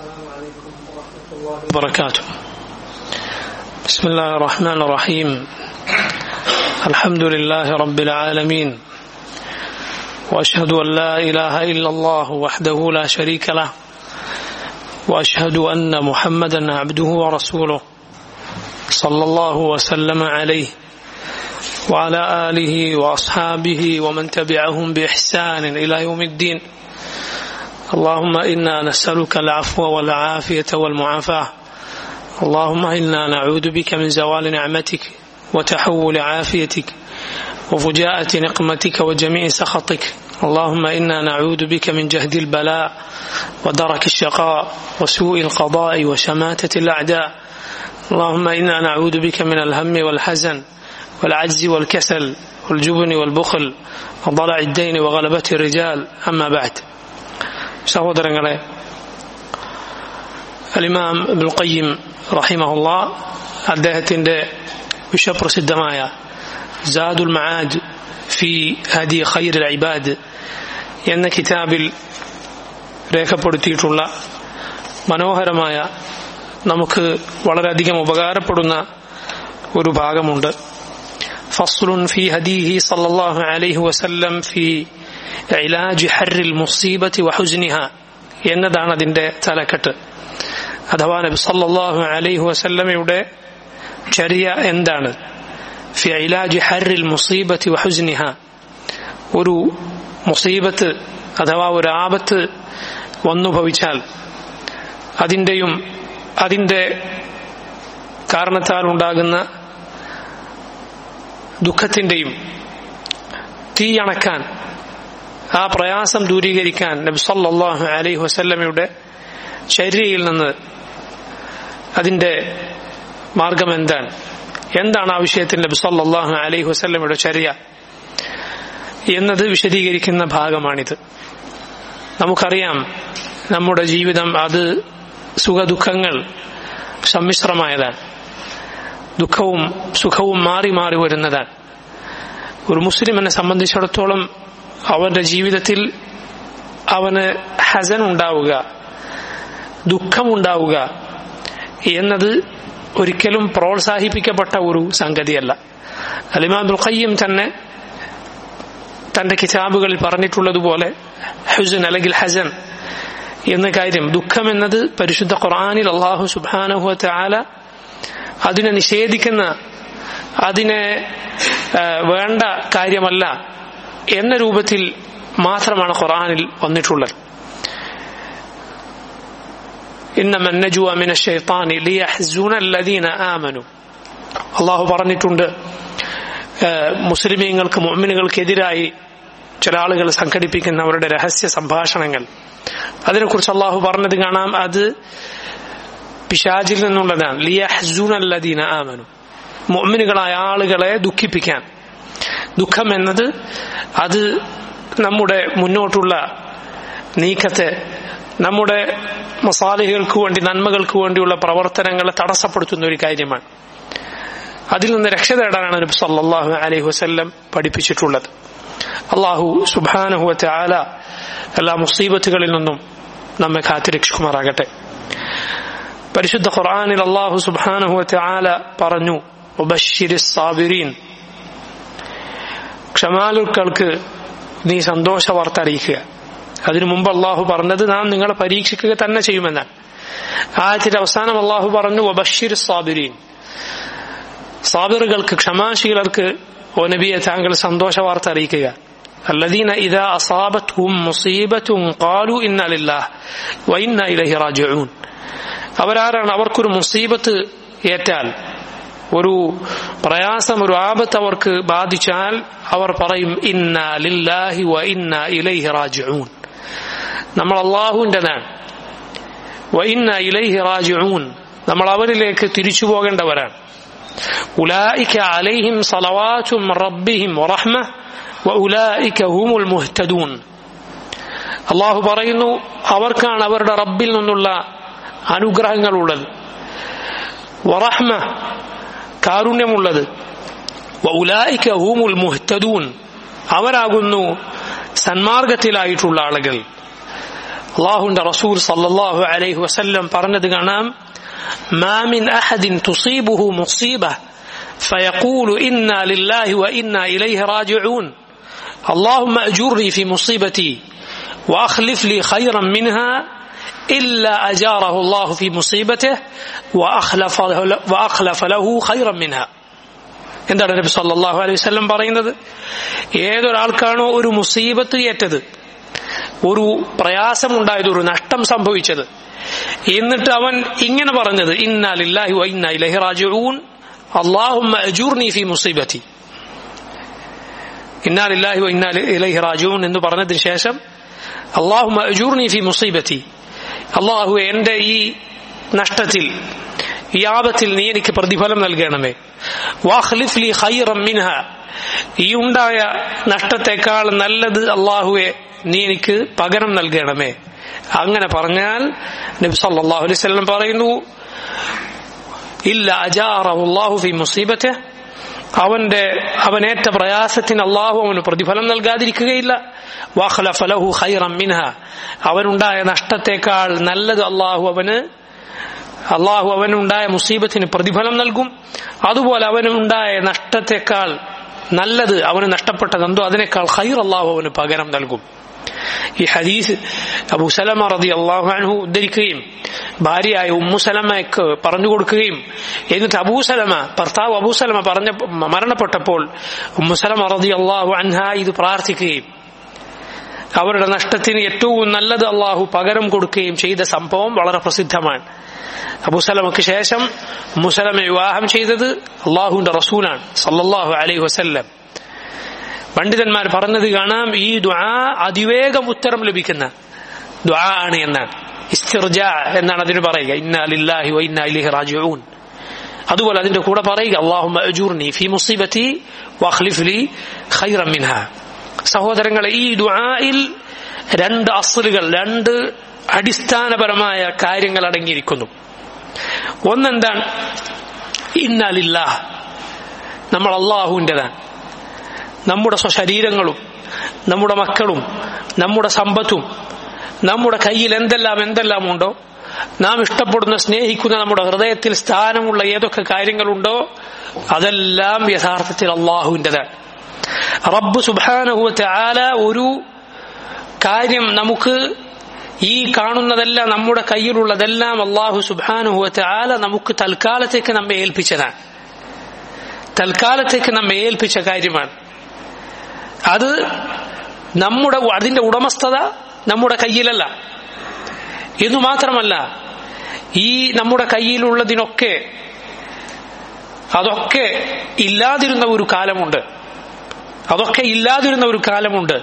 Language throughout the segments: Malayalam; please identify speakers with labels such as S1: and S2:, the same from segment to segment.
S1: السلام عليكم ورحمة الله وبركاته بسم الله الرحمن الرحيم الحمد لله رب العالمين وأشهد أن لا إله إلا الله وحده لا شريك له وأشهد أن محمدا عبده ورسوله صلى الله وسلم عليه وعلى آله وأصحابه ومن تبعهم بإحسان إلى يوم الدين اللهم إنا نسألك العفو والعافية والمعافاة اللهم إنا نعوذ بك من زوال نعمتك وتحول عافيتك وفجاءة نقمتك وجميع سخطك اللهم إنا نعوذ بك من جهد البلاء ودرك الشقاء وسوء القضاء وشماتة الأعداء اللهم إنا نعوذ بك من الهم والحزن والعجز والكسل والجبن والبخل وضلع الدين وغلبة الرجال أما بعد സഹോദരങ്ങളെ അലിമാം അബുൽ ഖയ്യിം റഹിമഹുല്ല അദ്ദേഹത്തിന്റെ വിശ്വപ്രസിദ്ധമായ ജാദുൽ മആജ് ഫി ഹദി ഖൈർ ഇബാദ് എന്ന കിതാബിൽ രേഖപ്പെടുത്തിയിട്ടുള്ള മനോഹരമായ നമുക്ക് വളരെയധികം ഉപകാരപ്പെടുന്ന ഒരു ഭാഗമുണ്ട് ഫസ്ലുൻ ഫി ഹദീഹി സല്ലല്ലാഹു അലൈഹി വസല്ലം ഫി ഇലാജ് ഹർറിൽ മുസീബത്തി വഹുസ്നിഹ എന്നതാണ് അതിന്റെ തലക്കെട്ട് അഥവാ നബി സല്ലല്ലാഹു അലൈഹി വസല്ലമയുടെ ചര്യ എന്താണ് ഫി ഇലാജ് ഹർറിൽ മുസീബത്തി വഹുസ്നിഹ ഒരു മുസീബത്ത് അഥവാ ഒരു ആപത്ത് വന്നു ഭവിച്ചാൽ അതിന്റെയും അതിന്റെ കാരണത്താൽ ഉണ്ടാകുന്ന ദുഃഖത്തിന്റെയും തീയണക്കാൻ ആ പ്രയാസം ദൂരീകരിക്കാൻ നബി സല്ലല്ലാഹു അലൈഹി വസല്ലമയുടെ ശരീരയിൽ നിന്ന് അതിന്റെ മാർഗം എന്താണ് എന്താണ് ആ വിഷയത്തിൽ നബി സല്ലല്ലാഹു അലൈഹി വസല്ലമയുടെ ചര്യ എന്നത് വിശദീകരിക്കുന്ന ഭാഗമാണിത് നമുക്കറിയാം നമ്മുടെ ജീവിതം അത് സുഖദുഃഖങ്ങൾ സമ്മിശ്രമായതാണ് ദുഃഖവും സുഖവും മാറി മാറി വരുന്നതാണ് ഒരു മുസ്ലിമിനെ സംബന്ധിച്ചിടത്തോളം അവന്റെ ജീവിതത്തിൽ അവന് ഹസൻ ഉണ്ടാവുക ദുഃഖമുണ്ടാവുക എന്നത് ഒരിക്കലും പ്രോത്സാഹിപ്പിക്കപ്പെട്ട ഒരു സംഗതിയല്ല അലിമാബുൽ ഖയ്യം തന്നെ തന്റെ കിതാബുകളിൽ പറഞ്ഞിട്ടുള്ളതുപോലെ ഹുസൻ അല്ലെങ്കിൽ ഹസൻ എന്ന കാര്യം ദുഃഖം എന്നത് പരിശുദ്ധ ഖുർആാനിൽ അള്ളാഹു സുബാനഹുഅ ആല അതിനെ നിഷേധിക്കുന്ന അതിനെ വേണ്ട കാര്യമല്ല എന്ന രൂപത്തിൽ മാത്രമാണ് ഖുർആനിൽ വന്നിട്ടുള്ളത് إنما النجوى من الشيطان ليحزن الذين آمنوا അള്ളാഹു പറഞ്ഞിട്ടുണ്ട് മുസ്ലിമീങ്ങൾക്ക് മുഅ്മിനുകൾക്കെതിരായി ചില ആളുകൾ സംഘടിപ്പിക്കുന്ന അവരുടെ രഹസ്യ സംഭാഷണങ്ങൾ അതിനെക്കുറിച്ച് അള്ളാഹു പറഞ്ഞത് കാണാം അത് പിശാജിൽ നിന്നുള്ളതാണ് ലിയഹ്സുൻ അല്ലദീന ആമനു മുഅ്മിനുകളായ ആളുകളെ ദുഃഖിപ്പിക്കാൻ ദുഃഖം എന്നത് അത് നമ്മുടെ മുന്നോട്ടുള്ള നീക്കത്തെ നമ്മുടെ മസാലകൾക്ക് വേണ്ടി നന്മകൾക്ക് വേണ്ടിയുള്ള പ്രവർത്തനങ്ങളെ തടസ്സപ്പെടുത്തുന്ന ഒരു കാര്യമാണ് അതിൽ നിന്ന് രക്ഷ തേടാനാണ് നബി സല്ലല്ലാഹു അലൈഹി വസല്ലം പഠിപ്പിച്ചിട്ടുള്ളത് അള്ളാഹു സുബാനഹുവത്തെ ആല എല്ലാ മുസീബത്തുകളിൽ നിന്നും നമ്മെ കാത്തിരക്ഷിക്കുമാറാകട്ടെ പരിശുദ്ധ ഖുർആനിൽ അള്ളാഹു സുബാനഹുവത്തെ ആല പറഞ്ഞു സാബിരീൻ ക്ഷമാലുക്കൾക്ക് നീ സന്തോഷ വാർത്ത അറിയിക്കുക അതിനു മുമ്പ് അള്ളാഹു പറഞ്ഞത് നാം നിങ്ങളെ പരീക്ഷിക്കുക തന്നെ ചെയ്യുമെന്നാണ് ആയത്തിന്റെ അവസാനം അള്ളാഹു പറഞ്ഞു വബഷിർ സാബിരീൻ സാബിറുകൾക്ക് ക്ഷമാശീലർക്ക് ഓ നബിയെ താങ്കൾ സന്തോഷ വാർത്ത അറിയിക്കുക الذين إذا أصابتهم مصيبة قالوا إنا لله وإنا إليه راجعون അവരാരാണ് അവർക്കൊരു മുസീബത്ത് ഏറ്റാൽ ഒരു പ്രയാസം ഒരു ആപത്ത് അവർക്ക് ബാധിച്ചാൽ അവർ പറയും ഇന്ന ലില്ലാഹി വ ഇന്ന ഇലൈഹി റാജിഊൻ നമ്മൾ അള്ളാഹുവിൻ്റെതാണ് വ ഇന്ന ഇലൈഹി റാജിഊൻ നമ്മൾ അവരിലേക്ക് തിരിച്ചു പോകേണ്ടവരാണ് ഉലായിക്ക അലൈഹിം സലവാറ്റും റബ്ബിഹിം വറഹ്മ വ ഉലായിക്ക ഹുമുൽ മുഹ്തദൂൻ അള്ളാഹു പറയുന്നു അവർക്കാണ് അവരുടെ റബ്ബിൽ നിന്നുള്ള അനുഗ്രഹങ്ങളുള്ളത് വറഹ്മ കാരുണ്യമുള്ളത് ഉലായിക്ക ഹൂമുൽ മുഹ്തദൂൻ അവരാകുന്നു സന്മാർഗത്തിലായിട്ടുള്ള ആളുകൾ അള്ളാഹുന്റെ റസൂൽ സല്ലല്ലാഹു അലൈഹി വസല്ലം പറഞ്ഞത് കാണാം ما من أحد تصيبه مصيبة فيقول إنا لله وإنا إليه راجعون اللهم أجرني في مصيبتي وأخلف لي خيرا منها إلا أجاره الله في مصيبته وأخلف, وأخلف له خيرا منها എന്താണ് നബി സല്ലല്ലാഹു അലൈഹി വസല്ലം പറയുന്നത് ഏതൊരാൾക്കാണോ ഒരു മുസീബത്ത് ഏറ്റത് ഒരു പ്രയാസമുണ്ടായത് ഒരു നഷ്ടം സംഭവിച്ചത് എന്നിട്ട് അവൻ ഇങ്ങനെ പറഞ്ഞത് ഇന്നാലില്ലാഹി വ ഇന്നാ ഇലൈഹി റാജിഊൻ അല്ലാഹുമ്മ അജൂർനി ഫി മുസീബത്തി ഇന്നാലില്ലാഹി വ ഇന്നാ ഇലൈഹി റാജിഊൻ എന്ന് പറഞ്ഞതിന് ശേഷം അല്ലാഹുമ്മ അജൂർനി ഫി മുസീബത്തി അള്ളാഹു എന്റെ ഈ നഷ്ടത്തിൽ ഈ ആപത്തിൽ നീ എനിക്ക് പ്രതിഫലം നൽകണമേ വാഹ്ലിഫ് ലി ഖൈറം മിൻഹ ഈ ഉണ്ടായ നഷ്ടത്തെക്കാൾ നല്ലത് അള്ളാഹുവെ നീ എനിക്ക് പകരം നൽകണമേ അങ്ങനെ പറഞ്ഞാൽ നബി സല്ലല്ലാഹു അലൈഹി വസല്ലം പറയുന്നു ഇല്ല അജാറഹു അല്ലാഹു ഫി മുസീബത്തെ അവന്റെ അവനേറ്റ പ്രയാസത്തിന് അള്ളാഹു അവന് പ്രതിഫലം നൽകാതിരിക്കുകയില്ല വാഹ്ലഫലഹു ഖൈറം മിൻഹ അവനുണ്ടായ നഷ്ടത്തെക്കാൾ നല്ലത് അള്ളാഹു അവന് അള്ളാഹു അവനുണ്ടായ മുസീബത്തിന് പ്രതിഫലം നൽകും അതുപോലെ അവനുണ്ടായ നഷ്ടത്തെക്കാൾ നല്ലത് അവന് നഷ്ടപ്പെട്ടത് എന്തോ അതിനേക്കാൾ ഖൈർ അള്ളാഹു അവന് പകരം നൽകും ഈ ഹദീസ് അബൂ സലമ റതി അള്ളാഹു അൻഹു ഉദ്ധരിക്കുകയും ഭാര്യയായ ഉമ്മു സലമയ്ക്ക് പറഞ്ഞു കൊടുക്കുകയും എന്നിട്ട് അബൂ സലമ ഭർത്താവ് അബൂ സലമ പറഞ്ഞ മരണപ്പെട്ടപ്പോൾ ഉമ്മു സലമ റതി അള്ളാഹു അൻഹ ഇത് പ്രാർത്ഥിക്കുകയും അവരുടെ നഷ്ടത്തിന് ഏറ്റവും നല്ലത് അള്ളാഹു പകരം കൊടുക്കുകയും ചെയ്ത സംഭവം വളരെ പ്രസിദ്ധമാണ് അബുസലമക്ക് ശേഷം മുസലമെ വിവാഹം ചെയ്തത് അള്ളാഹുവിന്റെ റസൂലാണ് സല്ലല്ലാഹു അലൈഹി വസല്ലം പണ്ഡിതന്മാർ പറഞ്ഞത് കാണാം ഈ ദ്വാ അതിവേഗം ഉത്തരം ലഭിക്കുന്ന ദ്വാ ആണ് എന്നാണ് ഇസ്തിർജ എന്നാണ് അതിന് പറയുക ഇന്ന ലില്ലാഹി വ ഇന്ന ഇലൈഹി റാജിഊൻ അതുപോലെ അതിന്റെ കൂടെ പറയുക അള്ളാഹുമ്മ അജൂർനി ഫി മുസീബത്തി വഖ്ലിഫ് ലി ഖൈറൻ മിൻഹ സഹോദരങ്ങളെ ഈ ദുആയിൽ രണ്ട് അസലുകൾ രണ്ട് അടിസ്ഥാനപരമായ കാര്യങ്ങൾ അടങ്ങിയിരിക്കുന്നു ഒന്നെന്താണ് ഇന്നലില്ല നമ്മൾ അള്ളാഹുവിൻ്റെതാണ് നമ്മുടെ സ്വശരീരങ്ങളും നമ്മുടെ മക്കളും നമ്മുടെ സമ്പത്തും നമ്മുടെ കയ്യിൽ എന്തെല്ലാം എന്തെല്ലാം ഉണ്ടോ നാം ഇഷ്ടപ്പെടുന്ന സ്നേഹിക്കുന്ന നമ്മുടെ ഹൃദയത്തിൽ സ്ഥാനമുള്ള ഏതൊക്കെ കാര്യങ്ങളുണ്ടോ അതെല്ലാം യഥാർത്ഥത്തിൽ അള്ളാഹുവിൻ്റെതാണ് റബ്ബ് സുബാനഹുവത്തെ ആല ഒരു കാര്യം നമുക്ക് ഈ കാണുന്നതെല്ലാം നമ്മുടെ കയ്യിലുള്ളതെല്ലാം അള്ളാഹു സുബാനുഹുവത്തെ ആല നമുക്ക് തൽക്കാലത്തേക്ക് നമ്മെ ഏൽപ്പിച്ചതാണ് തൽക്കാലത്തേക്ക് നമ്മെ ഏൽപ്പിച്ച കാര്യമാണ് അത് നമ്മുടെ അതിന്റെ ഉടമസ്ഥത നമ്മുടെ കയ്യിലല്ല എന്നു മാത്രമല്ല ഈ നമ്മുടെ കയ്യിലുള്ളതിനൊക്കെ അതൊക്കെ ഇല്ലാതിരുന്ന ഒരു കാലമുണ്ട് അതൊക്കെ ഇല്ലാതിരുന്ന ഒരു കാലമുണ്ട്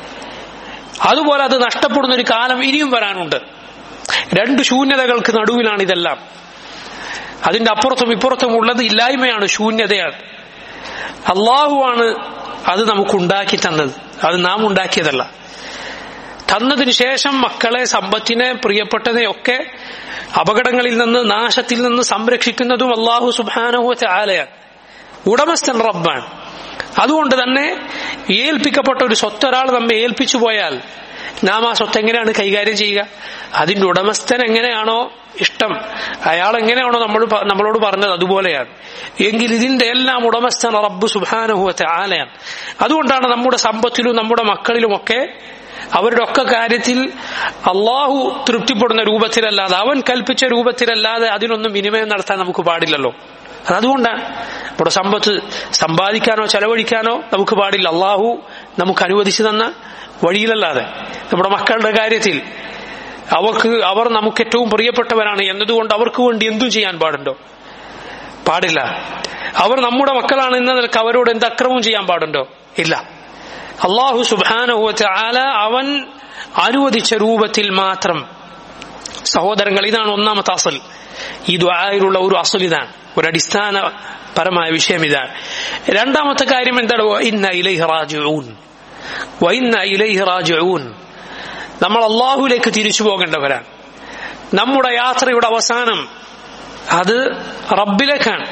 S1: അതുപോലെ അത് നഷ്ടപ്പെടുന്ന ഒരു കാലം ഇനിയും വരാനുണ്ട് രണ്ട് ശൂന്യതകൾക്ക് നടുവിലാണ് ഇതെല്ലാം അതിന്റെ അപ്പുറത്തും ഇപ്പുറത്തും ഉള്ളത് ഇല്ലായ്മയാണ് ശൂന്യതയാണ് അള്ളാഹുവാണ് അത് നമുക്ക് ഉണ്ടാക്കി തന്നത് അത് നാം ഉണ്ടാക്കിയതല്ല തന്നതിന് ശേഷം മക്കളെ സമ്പത്തിനെ പ്രിയപ്പെട്ടതിനെ ഒക്കെ അപകടങ്ങളിൽ നിന്ന് നാശത്തിൽ നിന്ന് സംരക്ഷിക്കുന്നതും അള്ളാഹു സുബാനഹുത്തെ ആലയാണ് ഉടമസ്ഥൻ റബ്ബാണ് അതുകൊണ്ട് തന്നെ ഏൽപ്പിക്കപ്പെട്ട ഒരു സ്വത്ത് ഒരാൾ നമ്മെ ഏൽപ്പിച്ചു പോയാൽ നാം ആ സ്വത്ത് എങ്ങനെയാണ് കൈകാര്യം ചെയ്യുക അതിന്റെ ഉടമസ്ഥൻ എങ്ങനെയാണോ ഇഷ്ടം അയാൾ എങ്ങനെയാണോ നമ്മൾ നമ്മളോട് പറഞ്ഞത് അതുപോലെയാണ് എങ്കിൽ ഇതിന്റെ എല്ലാം ഉടമസ്ഥൻ റബ്ബ് സുബാനുഭവത്തെ ആലയാണ് അതുകൊണ്ടാണ് നമ്മുടെ സമ്പത്തിലും നമ്മുടെ മക്കളിലുമൊക്കെ അവരുടെ ഒക്കെ കാര്യത്തിൽ അള്ളാഹു തൃപ്തിപ്പെടുന്ന രൂപത്തിലല്ലാതെ അവൻ കൽപ്പിച്ച രൂപത്തിലല്ലാതെ അതിനൊന്നും വിനിമയം നടത്താൻ നമുക്ക് പാടില്ലല്ലോ അതുകൊണ്ടാണ് നമ്മുടെ സമ്പത്ത് സമ്പാദിക്കാനോ ചെലവഴിക്കാനോ നമുക്ക് പാടില്ല അള്ളാഹു നമുക്ക് അനുവദിച്ചു തന്ന വഴിയിലല്ലാതെ നമ്മുടെ മക്കളുടെ കാര്യത്തിൽ അവർക്ക് അവർ നമുക്ക് ഏറ്റവും പ്രിയപ്പെട്ടവരാണ് എന്നതുകൊണ്ട് അവർക്ക് വേണ്ടി എന്തും ചെയ്യാൻ പാടുണ്ടോ പാടില്ല അവർ നമ്മുടെ മക്കളാണ് എന്ന നിലക്ക് അവരോട് എന്ത് അക്രമവും ചെയ്യാൻ പാടുണ്ടോ ഇല്ല അള്ളാഹു സുബാനുഭവത്തെ ആല അവൻ അനുവദിച്ച രൂപത്തിൽ മാത്രം സഹോദരങ്ങൾ ഇതാണ് ഒന്നാമത്തെ അസൽ ഈ ദ്വായിലുള്ള ഒരു അസൽ ഇതാണ് ഒരു അടിസ്ഥാനപരമായ വിഷയം ഇതാണ് രണ്ടാമത്തെ കാര്യം എന്താണ് ഇന്ന ഇലൈഹി റാജിഊൻ വൈന്ന ഇലൈഹി റാജിഊൻ നമ്മൾ അള്ളാഹുലേക്ക് തിരിച്ചു പോകേണ്ടവരാണ് നമ്മുടെ യാത്രയുടെ അവസാനം അത് റബ്ബിലേക്കാണ്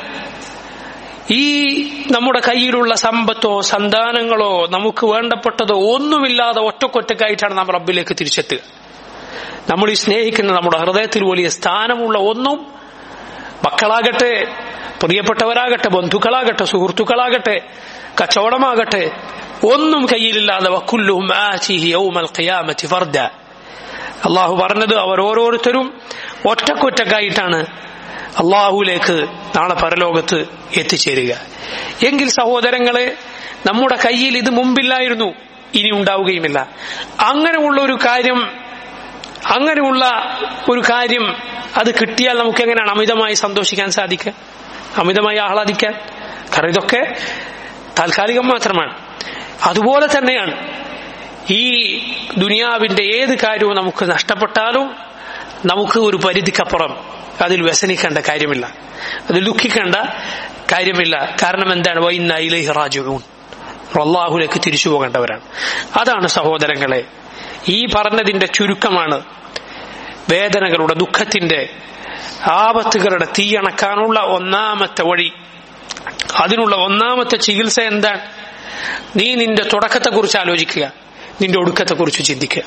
S1: ഈ നമ്മുടെ കയ്യിലുള്ള സമ്പത്തോ സന്താനങ്ങളോ നമുക്ക് വേണ്ടപ്പെട്ടതോ ഒന്നുമില്ലാതെ ഒറ്റക്കൊറ്റക്കായിട്ടാണ് നാം റബ്ബിലേക്ക് തിരിച്ചെത്തുക നമ്മൾ ഈ സ്നേഹിക്കുന്ന നമ്മുടെ ഹൃദയത്തിൽ വലിയ സ്ഥാനമുള്ള ഒന്നും മക്കളാകട്ടെ പ്രിയപ്പെട്ടവരാകട്ടെ ബന്ധുക്കളാകട്ടെ സുഹൃത്തുക്കളാകട്ടെ കച്ചവടമാകട്ടെ ഒന്നും കയ്യിലില്ലാതെ വക്കുല്ലുഹും ആചിഹി യൗമൽ ഖിയാമത്തി ഫർദ അള്ളാഹു പറഞ്ഞത് അവർ ഓരോരുത്തരും ഒറ്റക്കൊറ്റക്കായിട്ടാണ് അള്ളാഹുലേക്ക് നാളെ പരലോകത്ത് എത്തിച്ചേരുക എങ്കിൽ സഹോദരങ്ങളെ നമ്മുടെ കയ്യിൽ ഇത് മുമ്പില്ലായിരുന്നു ഇനി ഉണ്ടാവുകയുമില്ല അങ്ങനെയുള്ള ഒരു കാര്യം അങ്ങനെയുള്ള ഒരു കാര്യം അത് കിട്ടിയാൽ നമുക്ക് എങ്ങനെയാണ് അമിതമായി സന്തോഷിക്കാൻ സാധിക്കുക അമിതമായി ആഹ്ലാദിക്കാൻ കാരണം ഇതൊക്കെ താൽക്കാലികം മാത്രമാണ് അതുപോലെ തന്നെയാണ് ഈ ദുനിയാവിന്റെ ഏത് കാര്യവും നമുക്ക് നഷ്ടപ്പെട്ടാലും നമുക്ക് ഒരു പരിധിക്കപ്പുറം അതിൽ വ്യസനിക്കേണ്ട കാര്യമില്ല അതിൽ ദുഃഖിക്കേണ്ട കാര്യമില്ല കാരണം എന്താണ് വൈന്ന ഇലൈഹി റാജിഊൻ അള്ളാഹുലേക്ക് തിരിച്ചു പോകേണ്ടവരാണ് അതാണ് സഹോദരങ്ങളെ ഈ പറഞ്ഞതിന്റെ ചുരുക്കമാണ് വേദനകളുടെ ദുഃഖത്തിന്റെ ആപത്തുകളുടെ തീയണക്കാനുള്ള ഒന്നാമത്തെ വഴി അതിനുള്ള ഒന്നാമത്തെ ചികിത്സ എന്താണ് നീ നിന്റെ തുടക്കത്തെക്കുറിച്ച് ആലോചിക്കുക നിന്റെ ഒടുക്കത്തെക്കുറിച്ച് ചിന്തിക്കുക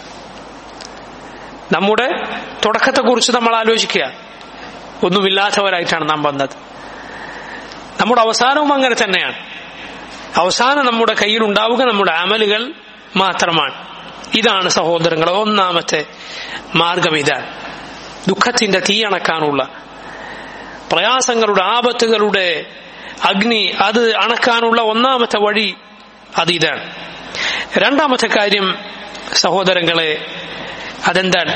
S1: നമ്മുടെ തുടക്കത്തെക്കുറിച്ച് നമ്മൾ ആലോചിക്കുക ഒന്നുമില്ലാത്തവരായിട്ടാണ് നാം വന്നത് നമ്മുടെ അവസാനവും അങ്ങനെ തന്നെയാണ് അവസാനം നമ്മുടെ കയ്യിൽ ഉണ്ടാവുക നമ്മുടെ അമലുകൾ മാത്രമാണ് ഇതാണ് സഹോദരങ്ങളെ ഒന്നാമത്തെ മാർഗം ഇതാണ് ദുഃഖത്തിന്റെ തീയണക്കാനുള്ള പ്രയാസങ്ങളുടെ ആപത്തുകളുടെ അഗ്നി അത് അണക്കാനുള്ള ഒന്നാമത്തെ വഴി അത് ഇതാണ് രണ്ടാമത്തെ കാര്യം സഹോദരങ്ങളെ അതെന്താണ്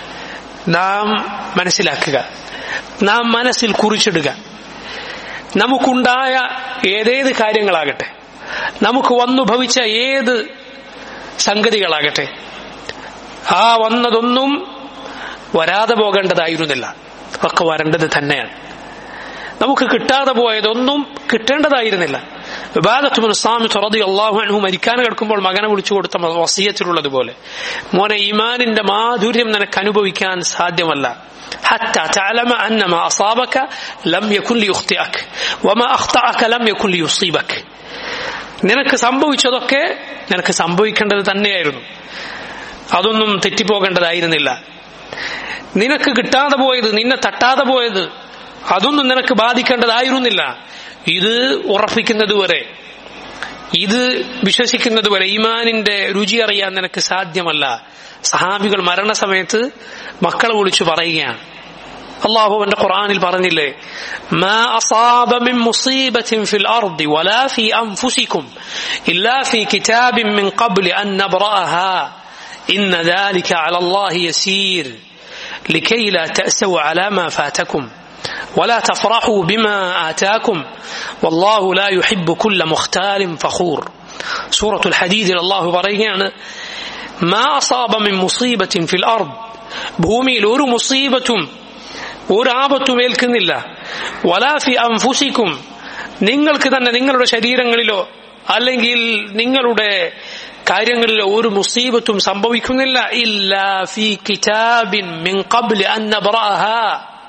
S1: നാം മനസ്സിലാക്കുക നാം മനസ്സിൽ കുറിച്ചിടുക നമുക്കുണ്ടായ ഏതേത് കാര്യങ്ങളാകട്ടെ നമുക്ക് വന്നു ഭവിച്ച ഏത് സംഗതികളാകട്ടെ ആ വന്നതൊന്നും വരാതെ പോകേണ്ടതായിരുന്നില്ല ഒക്കെ വരേണ്ടത് തന്നെയാണ് നമുക്ക് കിട്ടാതെ പോയതൊന്നും കിട്ടേണ്ടതായിരുന്നില്ല വിവാദത്തുമൻ സ്വാമി തുറതി അള്ളാഹു അൻഹു മരിക്കാൻ കിടക്കുമ്പോൾ മകനെ വിളിച്ചു കൊടുത്ത വസീയത്തിലുള്ളതുപോലെ മോനെ ഈമാനിന്റെ മാധുര്യം നിനക്ക് അനുഭവിക്കാൻ സാധ്യമല്ല حتى تعلم أن ما أصابك لم يكن ليخطئك وما أخطأك لم يكن ليصيبك നിനക്ക് സംഭവിച്ചതൊക്കെ നിനക്ക് സംഭവിക്കേണ്ടത് തന്നെയായിരുന്നു അതൊന്നും തെറ്റിപ്പോകേണ്ടതായിരുന്നില്ല നിനക്ക് കിട്ടാതെ പോയത് നിന്നെ തട്ടാതെ പോയത് അതൊന്നും നിനക്ക് ബാധിക്കേണ്ടതായിരുന്നില്ല ഇത് ഉറപ്പിക്കുന്നതുവരെ ഇത് വിശ്വസിക്കുന്നതുവരെ ഈമാനിന്റെ രുചി അറിയാൻ നിനക്ക് സാധ്യമല്ല സഹാബികൾ മരണസമയത്ത് മക്കളെ വിളിച്ചു പറയുകയാണ് അള്ളാഹു എന്റെ ഖുർആനിൽ പറഞ്ഞില്ലേ ما أصاب من مصيبة في الأرض ولا في أنفسكم إلا في كتاب من قبل أن نبرأها إن ذلك على الله يسير لكي لا تأسوا على ما فاتكم ولا تفرحوا بما آتاكم والله لا يحب كل مختال فخور سورة الحديد الله بريان ما أصاب من مصيبة في الأرض ഭൂമിയിൽ ഒരു മുസീബത്തും ഒരു ആപത്തും ഏൽക്കുന്നില്ല വലാഫി അംഫുസിക്കും നിങ്ങൾക്ക് തന്നെ നിങ്ങളുടെ ശരീരങ്ങളിലോ അല്ലെങ്കിൽ നിങ്ങളുടെ കാര്യങ്ങളിലോ ഒരു മുസീബത്തും സംഭവിക്കുന്നില്ല ഇല്ലാ ഫി കിതാബിൻ മിൻ ഖബ്ലി അൻ നബ്റഅഹാ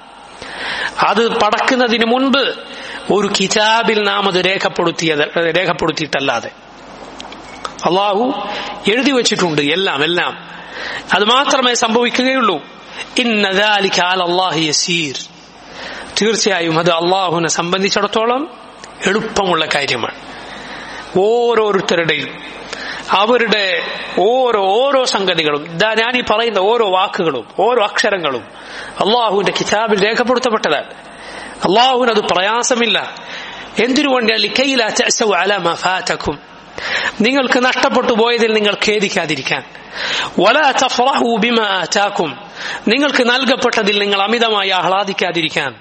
S1: അത് പടക്കുന്നതിന് മുൻപ് ഒരു കിതാബിൽ നാം അത് രേഖപ്പെടുത്തിയത് രേഖപ്പെടുത്തിയിട്ടല്ലാതെ അള്ളാഹു എഴുതി വച്ചിട്ടുണ്ട് എല്ലാം എല്ലാം അത് മാത്രമേ സംഭവിക്കുകയുള്ളൂ അള്ളാഹി യസീർ തീർച്ചയായും അത് അള്ളാഹുവിനെ സംബന്ധിച്ചിടത്തോളം എളുപ്പമുള്ള കാര്യമാണ് ഓരോരുത്തരുടെയും അവരുടെ ഓരോ ഓരോ സംഗതികളും ഇതാ ഞാൻ ഈ പറയുന്ന ഓരോ വാക്കുകളും ഓരോ അക്ഷരങ്ങളും അള്ളാഹുവിന്റെ കിതാബിൽ രേഖപ്പെടുത്തപ്പെട്ടതാണ് അള്ളാഹുവിന് അത് പ്രയാസമില്ല എന്തിനു വേണ്ടിയാൽ നിങ്ങൾക്ക് നഷ്ടപ്പെട്ടു പോയതിൽ നിങ്ങൾ ഖേദിക്കാതിരിക്കാൻ നിങ്ങൾക്ക് നൽകപ്പെട്ടതിൽ നിങ്ങൾ അമിതമായി ആഹ്ലാദിക്കാതിരിക്കാൻ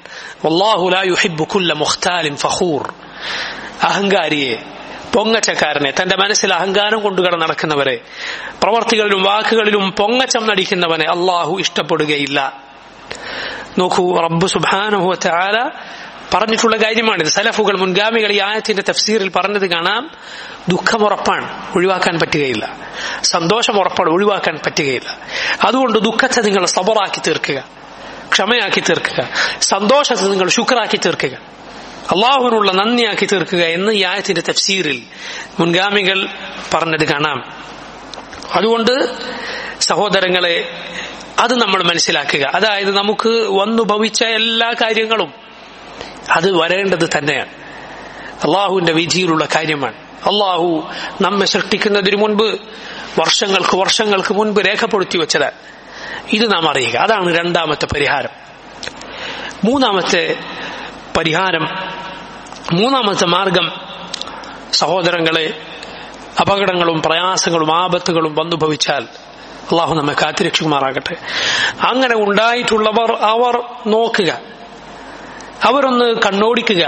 S1: അഹങ്കാരിയെ പൊങ്ങച്ചക്കാരനെ തന്റെ മനസ്സിൽ അഹങ്കാരം കൊണ്ടുകട നടക്കുന്നവരെ പ്രവർത്തികളിലും വാക്കുകളിലും പൊങ്ങച്ചം നടിക്കുന്നവനെ അള്ളാഹു ഇഷ്ടപ്പെടുകയില്ല നോക്കൂ റബ്ബ് സുബാനുഹു ചാല പറഞ്ഞിട്ടുള്ള കാര്യമാണിത് സലഫുകൾ മുൻഗാമികൾ ഈ ആയത്തിന്റെ തഫ്സീറിൽ പറഞ്ഞത് കാണാം ദുഃഖം ഉറപ്പാണ് ഒഴിവാക്കാൻ പറ്റുകയില്ല സന്തോഷം ഉറപ്പാണ് ഒഴിവാക്കാൻ പറ്റുകയില്ല അതുകൊണ്ട് ദുഃഖത്തെ നിങ്ങൾ സബറാക്കി തീർക്കുക ക്ഷമയാക്കി തീർക്കുക സന്തോഷത്തെ നിങ്ങൾ ശുക്രാക്കി തീർക്കുക അള്ളാഹുവിനുള്ള നന്ദിയാക്കി തീർക്കുക എന്ന് ഈ ആയത്തിന്റെ തഫ്സീറിൽ മുൻഗാമികൾ പറഞ്ഞത് കാണാം അതുകൊണ്ട് സഹോദരങ്ങളെ അത് നമ്മൾ മനസ്സിലാക്കുക അതായത് നമുക്ക് വന്നു ഭവിച്ച എല്ലാ കാര്യങ്ങളും അത് വരേണ്ടത് തന്നെയാണ് അള്ളാഹുവിന്റെ വിധിയിലുള്ള കാര്യമാണ് അള്ളാഹു നമ്മെ സൃഷ്ടിക്കുന്നതിന് മുൻപ് വർഷങ്ങൾക്ക് വർഷങ്ങൾക്ക് മുൻപ് രേഖപ്പെടുത്തി വെച്ചത് ഇത് നാം അറിയുക അതാണ് രണ്ടാമത്തെ പരിഹാരം മൂന്നാമത്തെ പരിഹാരം മൂന്നാമത്തെ മാർഗം സഹോദരങ്ങളെ അപകടങ്ങളും പ്രയാസങ്ങളും ആപത്തുകളും വന്നുഭവിച്ചാൽ അള്ളാഹു നമ്മെ കാത്തിരക്ഷിക്കുമാറാകട്ടെ അങ്ങനെ ഉണ്ടായിട്ടുള്ളവർ അവർ നോക്കുക അവരൊന്ന് കണ്ണോടിക്കുക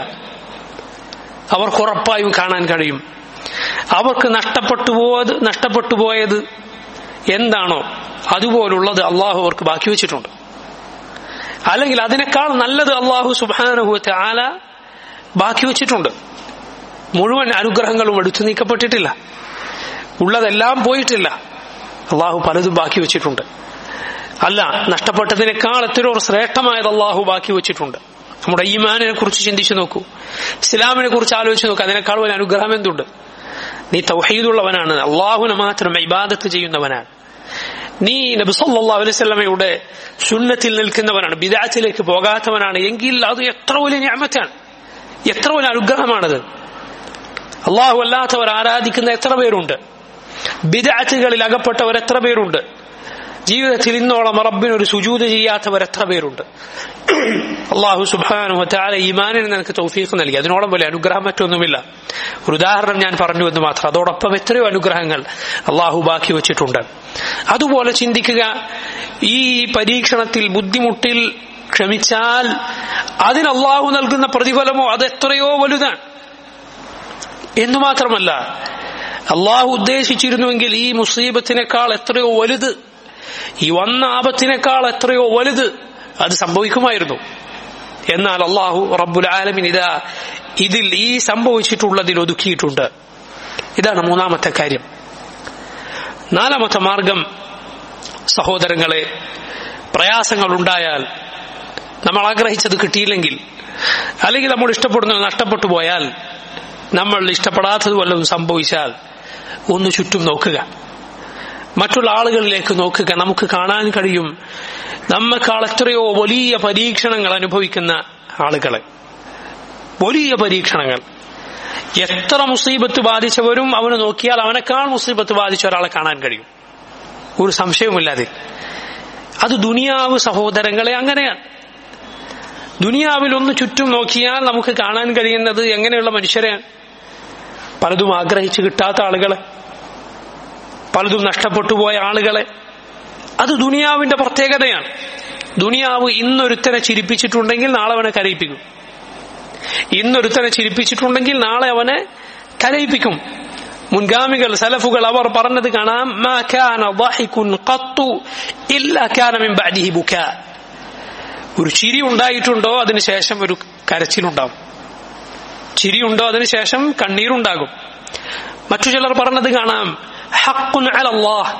S1: അവർക്ക് ഉറപ്പായും കാണാൻ കഴിയും അവർക്ക് നഷ്ടപ്പെട്ടു പോയത് നഷ്ടപ്പെട്ടു പോയത് എന്താണോ അതുപോലുള്ളത് അള്ളാഹു അവർക്ക് ബാക്കി വെച്ചിട്ടുണ്ട് അല്ലെങ്കിൽ അതിനേക്കാൾ നല്ലത് അള്ളാഹു സുബാനുഭവത്തെ ആല ബാക്കി വെച്ചിട്ടുണ്ട് മുഴുവൻ അനുഗ്രഹങ്ങളും എടുത്തു നീക്കപ്പെട്ടിട്ടില്ല ഉള്ളതെല്ലാം പോയിട്ടില്ല അള്ളാഹു പലതും ബാക്കി വെച്ചിട്ടുണ്ട് അല്ല നഷ്ടപ്പെട്ടതിനേക്കാൾ എത്രയോ ശ്രേഷ്ഠമായത് അള്ളാഹു ബാക്കി വെച്ചിട്ടുണ്ട് നമ്മുടെ ഈമാനിനെ കുറിച്ച് ചിന്തിച്ചു നോക്കൂ ഇസ്ലാമിനെ കുറിച്ച് ആലോചിച്ച് നോക്കൂ അതിനേക്കാൾ വലിയ അനുഗ്രഹം എന്തുണ്ട് നീ തൗഹീദുള്ളവനാണ് അള്ളാഹുനെ മാത്രം ഇബാദത്ത് ചെയ്യുന്നവനാണ് നീ നബി സല്ലല്ലാഹു അലൈഹി വസല്ലമയുടെ സുന്നത്തിൽ നിൽക്കുന്നവനാണ് ബിദാത്തിലേക്ക് പോകാത്തവനാണ് എങ്കിൽ അത് എത്ര വലിയ ഞാമത്താണ് എത്ര വലിയ അനുഗ്രഹമാണത് അള്ളാഹു അല്ലാത്തവർ ആരാധിക്കുന്ന എത്ര പേരുണ്ട് ബിദാത്തുകളിൽ അകപ്പെട്ടവർ എത്ര പേരുണ്ട് ജീവിതത്തിൽ ഇന്നോളം റബ്ബിന് ഒരു സുജൂത് ചെയ്യാത്തവർ എത്ര പേരുണ്ട് അള്ളാഹു സുബാനു താല ഈമാനിന് നിനക്ക് തൗഫീഖ് നൽകി അതിനോളം വലിയ അനുഗ്രഹം മറ്റൊന്നുമില്ല ഒരു ഉദാഹരണം ഞാൻ പറഞ്ഞു എന്ന് മാത്രം അതോടൊപ്പം എത്രയോ അനുഗ്രഹങ്ങൾ അള്ളാഹു ബാക്കി വെച്ചിട്ടുണ്ട് അതുപോലെ ചിന്തിക്കുക ഈ പരീക്ഷണത്തിൽ ബുദ്ധിമുട്ടിൽ ക്ഷമിച്ചാൽ അതിന് അള്ളാഹു നൽകുന്ന പ്രതിഫലമോ അത് എത്രയോ വലുതാണ് എന്ന് മാത്രമല്ല അള്ളാഹു ഉദ്ദേശിച്ചിരുന്നുവെങ്കിൽ ഈ മുസീബത്തിനേക്കാൾ എത്രയോ വലുത് ഈ വന്ന ആപത്തിനേക്കാൾ എത്രയോ വലുത് അത് സംഭവിക്കുമായിരുന്നു എന്നാൽ അള്ളാഹു റബ്ബുൽ ആലമിൻ ഇതാ ഇതിൽ ഈ സംഭവിച്ചിട്ടുള്ളതിൽ ഒതുക്കിയിട്ടുണ്ട് ഇതാണ് മൂന്നാമത്തെ കാര്യം നാലാമത്തെ മാർഗം സഹോദരങ്ങളെ പ്രയാസങ്ങൾ ഉണ്ടായാൽ നമ്മൾ ആഗ്രഹിച്ചത് കിട്ടിയില്ലെങ്കിൽ അല്ലെങ്കിൽ നമ്മൾ ഇഷ്ടപ്പെടുന്നത് നഷ്ടപ്പെട്ടു പോയാൽ നമ്മൾ ഇഷ്ടപ്പെടാത്തത് വല്ലതും സംഭവിച്ചാൽ ഒന്ന് ചുറ്റും നോക്കുക മറ്റുള്ള ആളുകളിലേക്ക് നോക്കുക നമുക്ക് കാണാൻ കഴിയും നമ്മെക്കാൾ എത്രയോ വലിയ പരീക്ഷണങ്ങൾ അനുഭവിക്കുന്ന ആളുകളെ വലിയ പരീക്ഷണങ്ങൾ എത്ര മുസീബത്ത് ബാധിച്ചവരും അവന് നോക്കിയാൽ അവനേക്കാൾ മുസീബത്ത് ബാധിച്ച ഒരാളെ കാണാൻ കഴിയും ഒരു സംശയവുമില്ലാതെ അത് ദുനിയാവ് സഹോദരങ്ങളെ അങ്ങനെയാണ് ദുനിയാവിൽ ഒന്ന് ചുറ്റും നോക്കിയാൽ നമുക്ക് കാണാൻ കഴിയുന്നത് എങ്ങനെയുള്ള മനുഷ്യരെയാണ് പലതും ആഗ്രഹിച്ച് കിട്ടാത്ത ആളുകളെ പലതും നഷ്ടപ്പെട്ടു പോയ ആളുകളെ അത് ദുനിയാവിന്റെ പ്രത്യേകതയാണ് ദുനിയാവ് ഇന്നൊരുത്തനെ ചിരിപ്പിച്ചിട്ടുണ്ടെങ്കിൽ നാളെ അവനെ കരയിപ്പിക്കും ഇന്നൊരുത്തനെ ചിരിപ്പിച്ചിട്ടുണ്ടെങ്കിൽ നാളെ അവനെ കരയിപ്പിക്കും മുൻഗാമികൾ സലഫുകൾ അവർ പറഞ്ഞത് കാണാം മാ കാന ضحك قط إلا كان من بعده بكاء ഒരു ചിരി ഉണ്ടായിട്ടുണ്ടോ അതിനുശേഷം ഒരു കരച്ചിലുണ്ടാവും ചിരിയുണ്ടോ അതിനുശേഷം കണ്ണീരുണ്ടാകും മറ്റു ചിലർ പറഞ്ഞത് കാണാം ഹഖുൻ അലല്ലാഹ്